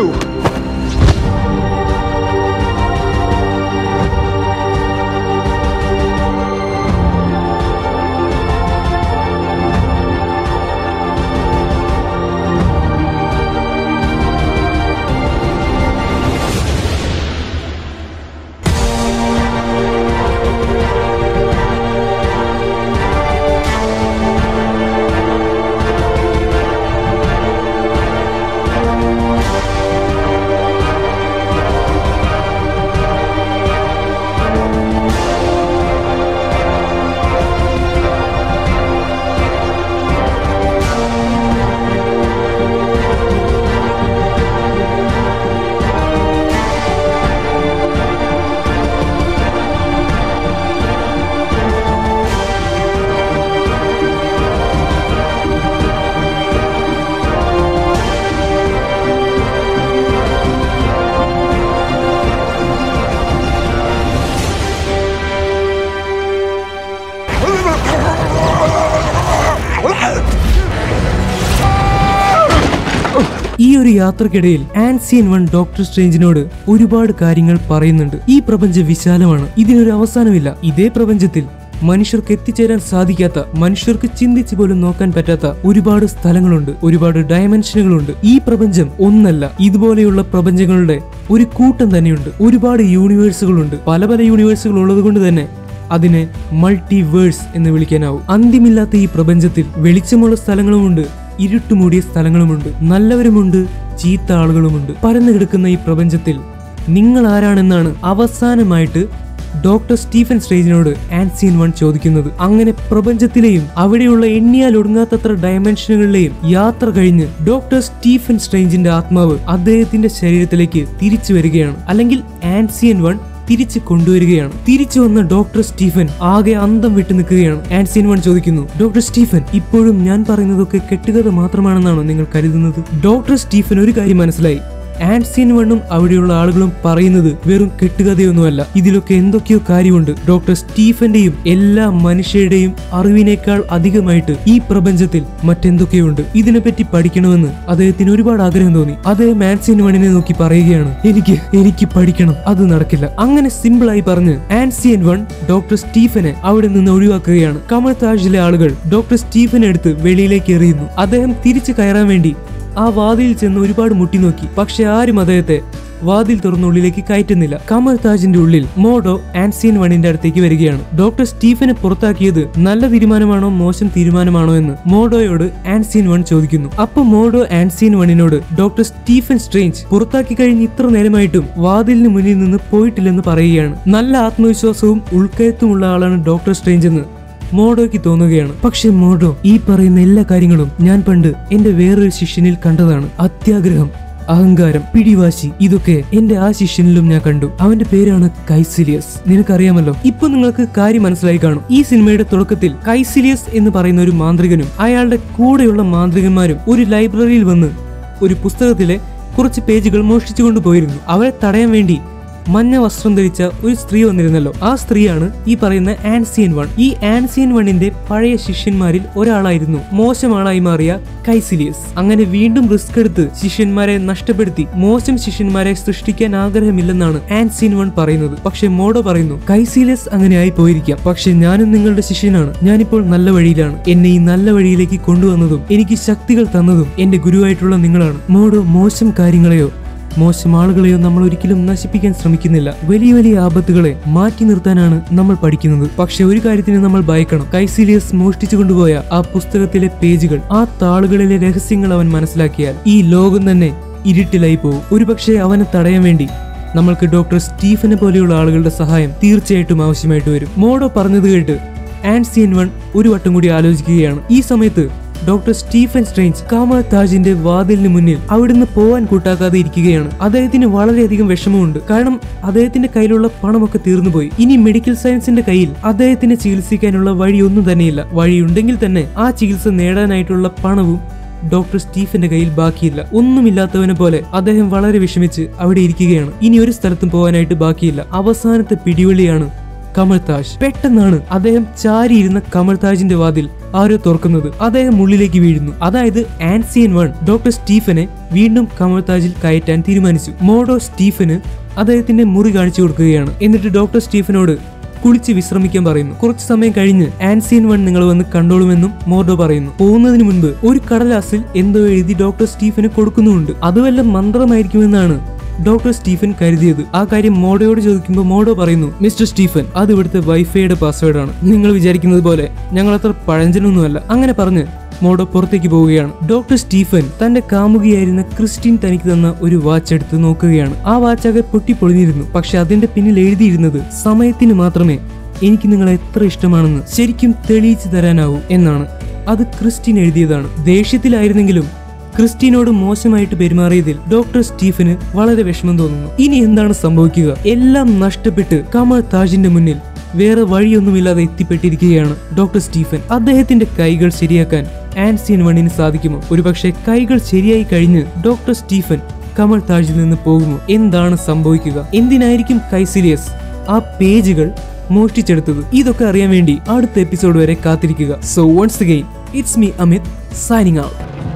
ഈ ഒരു യാത്രക്കിടയിൽ ആൻസിയൻ വൺ ഡോക്ടർ സ്ട്രേഞ്ചിനോട് ഒരുപാട് കാര്യങ്ങൾ പറയുന്നുണ്ട് ഈ പ്രപഞ്ചം വിശാലമാണ് ഇതിനൊരു അവസാനമില്ല ഇതേ പ്രപഞ്ചത്തിൽ മനുഷ്യർക്ക് എത്തിച്ചേരാൻ സാധിക്കാത്ത മനുഷ്യർക്ക് ചിന്തിച്ചു പോലും നോക്കാൻ പറ്റാത്ത ഒരുപാട് സ്ഥലങ്ങളുണ്ട് ഒരുപാട് ഡയമെൻഷനുകളുണ്ട് ഈ പ്രപഞ്ചം ഒന്നല്ല ഇതുപോലെയുള്ള പ്രപഞ്ചങ്ങളുടെ ഒരു കൂട്ടം തന്നെയുണ്ട് ഒരുപാട് യൂണിവേഴ്സുകളുണ്ട് പല പല യൂണിവേഴ്സുകൾ ഉള്ളത് കൊണ്ട് തന്നെ അതിനെ മൾട്ടിവേഴ്സ് എന്ന് വിളിക്കാനാവും അന്ത്യമില്ലാത്ത ഈ പ്രപഞ്ചത്തിൽ വെളിച്ചമുള്ള സ്ഥലങ്ങളുമുണ്ട് ഇരുട്ടുമൂടിയ സ്ഥലങ്ങളുമുണ്ട് നല്ലവരുമുണ്ട് ചീത്ത ആളുകളുമുണ്ട് പരന്നു കിടക്കുന്ന ഈ പ്രപഞ്ചത്തിൽ നിങ്ങൾ ആരാണെന്നാണ് അവസാനമായിട്ട് ഡോക്ടർ സ്റ്റീഫൻ സ്ട്രേഞ്ചിനോട് ആൻസിയൻ വൺ ചോദിക്കുന്നത് അങ്ങനെ പ്രപഞ്ചത്തിലെയും അവിടെയുള്ള എണ്ണിയാൽ ഒടുങ്ങാത്തത്ര ഡയമെൻഷനുകളിലെയും യാത്ര കഴിഞ്ഞ് ഡോക്ടർ സ്റ്റീഫൻ സ്ട്രേഞ്ചിന്റെ ആത്മാവ് അദ്ദേഹത്തിന്റെ ശരീരത്തിലേക്ക് തിരിച്ചു വരികയാണ് അല്ലെങ്കിൽ ആൻസിയൻ വൺ തിരിച്ചു കൊണ്ടുവരികയാണ് തിരിച്ചു വന്ന ഡോക്ടർ സ്റ്റീഫൻ ആകെ അന്തം വിട്ടു നിൽക്കുകയാണ് ആൻസിയൻ വൺ ചോദിക്കുന്നു ഡോക്ടർ സ്റ്റീഫൻ ഇപ്പോഴും ഞാൻ പറയുന്നതൊക്കെ കെട്ടുകഥ മാത്രമാണെന്നാണോ നിങ്ങൾ കരുതുന്നത് ഡോക്ടർ സ്റ്റീഫൻ ഒരു കാര്യം മനസ്സിലായി ആൻസിയൻ വണ്ണും അവിടെയുള്ള ആളുകളും പറയുന്നത് വെറും കെട്ടുകഥയൊന്നുമല്ല ഇതിലൊക്കെ എന്തൊക്കെയോ കാര്യമുണ്ട് ഡോക്ടർ സ്റ്റീഫന്റെയും എല്ലാ മനുഷ്യരുടെയും അറിവിനേക്കാൾ അധികമായിട്ട് ഈ പ്രപഞ്ചത്തിൽ മറ്റെന്തൊക്കെയുണ്ട് ഇതിനെപ്പറ്റി പഠിക്കണമെന്ന് അദ്ദേഹത്തിന് ഒരുപാട് ആഗ്രഹം തോന്നി അദ്ദേഹം ആൻസിയൻ വണ്ണിനെ നോക്കി പറയുകയാണ് എനിക്ക് എനിക്ക് പഠിക്കണം അത് നടക്കില്ല അങ്ങനെ സിമ്പിൾ ആയി പറഞ്ഞ് ആൻസിയൻ വൺ ഡോക്ടർ സ്റ്റീഫനെ അവിടെ നിന്ന് ഒഴിവാക്കുകയാണ് കമൽ താജിലെ ആളുകൾ ഡോക്ടർ സ്റ്റീഫനെ എടുത്ത് വെളിയിലേക്ക് എറിയുന്നു അദ്ദേഹം തിരിച്ചു കയറാൻ വേണ്ടി ആ വാതിൽ ചെന്ന് ഒരുപാട് മുട്ടി നോക്കി പക്ഷെ ആരും അദ്ദേഹത്തെ വാതിൽ തുറന്ന് ഉള്ളിലേക്ക് കയറ്റുന്നില്ല കമൽ താജിന്റെ ഉള്ളിൽ മോഡോ ആൻസിയൻ വണ്ണിന്റെ അടുത്തേക്ക് വരികയാണ് ഡോക്ടർ സ്റ്റീഫനെ പുറത്താക്കിയത് നല്ല തീരുമാനമാണോ മോശം തീരുമാനമാണോ എന്ന് മോഡോയോട് ആൻസിയൻ വൺ ചോദിക്കുന്നു അപ്പൊ മോഡോ ആൻസിയൻ വണ്ണിനോട് ഡോക്ടർ സ്റ്റീഫൻ സ്ട്രേഞ്ച് പുറത്താക്കി കഴിഞ്ഞ് ഇത്ര നേരമായിട്ടും വാതിലിന് മുന്നിൽ നിന്ന് പോയിട്ടില്ലെന്ന് പറയുകയാണ് നല്ല ആത്മവിശ്വാസവും ഉൾക്കയത്തുമുള്ള ആളാണ് ഡോക്ടർ സ്ട്രേഞ്ച് എന്ന് മോഡോയ്ക്ക് തോന്നുകയാണ് പക്ഷെ മോഡോ ഈ പറയുന്ന എല്ലാ കാര്യങ്ങളും ഞാൻ പണ്ട് എന്റെ വേറൊരു ശിഷ്യനിൽ കണ്ടതാണ് അത്യാഗ്രഹം അഹങ്കാരം പിടിവാശി ഇതൊക്കെ എന്റെ ആ ശിഷ്യനിലും ഞാൻ കണ്ടു അവന്റെ പേരാണ് കൈസിലിയസ് നിനക്കറിയാമല്ലോ ഇപ്പൊ നിങ്ങൾക്ക് കാര്യം മനസ്സിലായി കാണും ഈ സിനിമയുടെ തുടക്കത്തിൽ കൈസിലിയസ് എന്ന് പറയുന്ന ഒരു മാന്ത്രികനും അയാളുടെ കൂടെയുള്ള മാന്ത്രികന്മാരും ഒരു ലൈബ്രറിയിൽ വന്ന് ഒരു പുസ്തകത്തിലെ കുറച്ച് പേജുകൾ മോഷ്ടിച്ചു കൊണ്ടുപോയിരുന്നു അവരെ തടയാൻ വേണ്ടി മഞ്ഞ വസ്ത്രം ധരിച്ച ഒരു സ്ത്രീ വന്നിരുന്നല്ലോ ആ സ്ത്രീയാണ് ഈ പറയുന്ന ആൻസിയൻ വൺ ഈ ആൻസിയൻ വണ്ണിന്റെ പഴയ ശിഷ്യന്മാരിൽ ഒരാളായിരുന്നു മോശം ആളായി മാറിയ കൈസിലിയസ് അങ്ങനെ വീണ്ടും റിസ്ക് എടുത്ത് ശിഷ്യന്മാരെ നഷ്ടപ്പെടുത്തി മോശം ശിഷ്യന്മാരെ സൃഷ്ടിക്കാൻ ആഗ്രഹമില്ലെന്നാണ് ആൻസിയൻ വൺ പറയുന്നത് പക്ഷെ മോഡോ പറയുന്നു കൈസിലിയസ് അങ്ങനെ ആയി പോയിരിക്കാം പക്ഷെ ഞാനും നിങ്ങളുടെ ശിഷ്യനാണ് ഞാനിപ്പോൾ നല്ല വഴിയിലാണ് എന്നെ ഈ നല്ല വഴിയിലേക്ക് കൊണ്ടുവന്നതും എനിക്ക് ശക്തികൾ തന്നതും എന്റെ ഗുരുവായിട്ടുള്ള നിങ്ങളാണ് മോഡോ മോശം കാര്യങ്ങളെയോ മോശം ആളുകളെയോ നമ്മൾ ഒരിക്കലും നശിപ്പിക്കാൻ ശ്രമിക്കുന്നില്ല വലിയ വലിയ ആപത്തുകളെ മാറ്റി നിർത്താനാണ് നമ്മൾ പഠിക്കുന്നത് പക്ഷെ ഒരു കാര്യത്തിന് നമ്മൾ ഭയക്കണം കൈസീലിയസ് മോഷ്ടിച്ചു കൊണ്ടുപോയ ആ പുസ്തകത്തിലെ പേജുകൾ ആ താളുകളിലെ രഹസ്യങ്ങൾ അവൻ മനസ്സിലാക്കിയാൽ ഈ ലോകം തന്നെ ഇരുട്ടിലായി പോകും ഒരുപക്ഷെ അവനെ തടയാൻ വേണ്ടി നമ്മൾക്ക് ഡോക്ടർ സ്റ്റീഫനെ പോലെയുള്ള ആളുകളുടെ സഹായം തീർച്ചയായിട്ടും ആവശ്യമായിട്ട് വരും മോഡോ പറഞ്ഞത് കേട്ട് ആൻസിയൻ വൺ ഒരു വട്ടം കൂടി ആലോചിക്കുകയാണ് ഈ സമയത്ത് ഡോക്ടർ സ്റ്റീഫൻ സ്ട്രേഞ്ച് കാമ താജിന്റെ വാതിലിന് മുന്നിൽ അവിടുന്ന് പോവാൻ കൂട്ടാക്കാതെ ഇരിക്കുകയാണ് അദ്ദേഹത്തിന് വളരെയധികം വിഷമമുണ്ട് കാരണം അദ്ദേഹത്തിന്റെ കയ്യിലുള്ള പണമൊക്കെ തീർന്നുപോയി ഇനി മെഡിക്കൽ സയൻസിന്റെ കയ്യിൽ അദ്ദേഹത്തിന് ചികിത്സിക്കാനുള്ള വഴിയൊന്നും തന്നെയില്ല വഴിയുണ്ടെങ്കിൽ തന്നെ ആ ചികിത്സ നേടാനായിട്ടുള്ള പണവും ഡോക്ടർ സ്റ്റീഫന്റെ കയ്യിൽ ബാക്കിയില്ല ഒന്നുമില്ലാത്തവനെ പോലെ അദ്ദേഹം വളരെ വിഷമിച്ച് അവിടെ ഇരിക്കുകയാണ് ഇനി ഒരു സ്ഥലത്തും പോകാനായിട്ട് ബാക്കിയില്ല അവസാനത്തെ പിടിവള്ളിയാണ് കമൽതാജ് പെട്ടെന്നാണ് അദ്ദേഹം ചാരിയിരുന്ന കമൽതാജിന്റെ വാതിൽ ആരോ തുറക്കുന്നത് അദ്ദേഹം ഉള്ളിലേക്ക് വീഴുന്നു അതായത് ആൻസിയൻ വൺ ഡോക്ടർ സ്റ്റീഫനെ വീണ്ടും കമൽതാജിൽ കയറ്റാൻ തീരുമാനിച്ചു മോഡോ സ്റ്റീഫന് അദ്ദേഹത്തിന്റെ മുറി കാണിച്ചു കൊടുക്കുകയാണ് എന്നിട്ട് ഡോക്ടർ സ്റ്റീഫനോട് കുളിച്ച് വിശ്രമിക്കാൻ പറയുന്നു കുറച്ചു സമയം കഴിഞ്ഞ് ആൻസിയൻ വൺ നിങ്ങൾ വന്ന് കണ്ടോളുമെന്നും മോർഡോ പറയുന്നു പോകുന്നതിന് മുൻപ് ഒരു കടലാസിൽ എന്തോ എഴുതി ഡോക്ടർ സ്റ്റീഫന് കൊടുക്കുന്നുമുണ്ട് അത് വല്ല മന്ത്രമായിരിക്കുമെന്നാണ് ഡോക്ടർ സ്റ്റീഫൻ കരുതിയത് ആ കാര്യം മോഡോയോട് ചോദിക്കുമ്പോൾ മോഡോ പറയുന്നു മിസ്റ്റർ സ്റ്റീഫൻ അത് ഇവിടുത്തെ വൈഫൈയുടെ പാസ്വേഡ് ആണ് നിങ്ങൾ വിചാരിക്കുന്നത് പോലെ ഞങ്ങൾ അത്ര പഴഞ്ചനൊന്നുമല്ല അങ്ങനെ പറഞ്ഞ് മോഡോ പുറത്തേക്ക് പോവുകയാണ് ഡോക്ടർ സ്റ്റീഫൻ തന്റെ കാമുകിയായിരുന്ന ക്രിസ്റ്റീൻ തനിക്ക് തന്ന ഒരു വാച്ച് എടുത്ത് നോക്കുകയാണ് ആ വാച്ച് ആകെ പൊട്ടിപ്പൊളിഞ്ഞിരുന്നു പക്ഷെ അതിന്റെ പിന്നിൽ എഴുതിയിരുന്നത് സമയത്തിന് മാത്രമേ എനിക്ക് നിങ്ങളെ എത്ര ഇഷ്ടമാണെന്ന് ശരിക്കും തെളിയിച്ചു തരാനാവൂ എന്നാണ് അത് ക്രിസ്റ്റീൻ എഴുതിയതാണ് ദേഷ്യത്തിലായിരുന്നെങ്കിലും ക്രിസ്റ്റീനോട് മോശമായിട്ട് പെരുമാറിയതിൽ ഡോക്ടർ സ്റ്റീഫന് വളരെ വിഷമം തോന്നുന്നു ഇനി എന്താണ് സംഭവിക്കുക എല്ലാം നഷ്ടപ്പെട്ട് കമൽ താജിന്റെ മുന്നിൽ വേറെ വഴിയൊന്നുമില്ലാതെ എത്തിപ്പെട്ടിരിക്കുകയാണ് ഡോക്ടർ സ്റ്റീഫൻ അദ്ദേഹത്തിന്റെ കൈകൾ ശരിയാക്കാൻ ആൻസിയൻ വണ്ണിന് സാധിക്കുമോ ഒരുപക്ഷെ കൈകൾ ശരിയായി കഴിഞ്ഞ് ഡോക്ടർ സ്റ്റീഫൻ കമൽ താജിൽ നിന്ന് പോകുമോ എന്താണ് സംഭവിക്കുക എന്തിനായിരിക്കും കൈസിലിയസ് ആ പേജുകൾ മോഷ്ടിച്ചെടുത്തത് ഇതൊക്കെ അറിയാൻ വേണ്ടി അടുത്ത എപ്പിസോഡ് വരെ കാത്തിരിക്കുക so once again it's me Amit signing out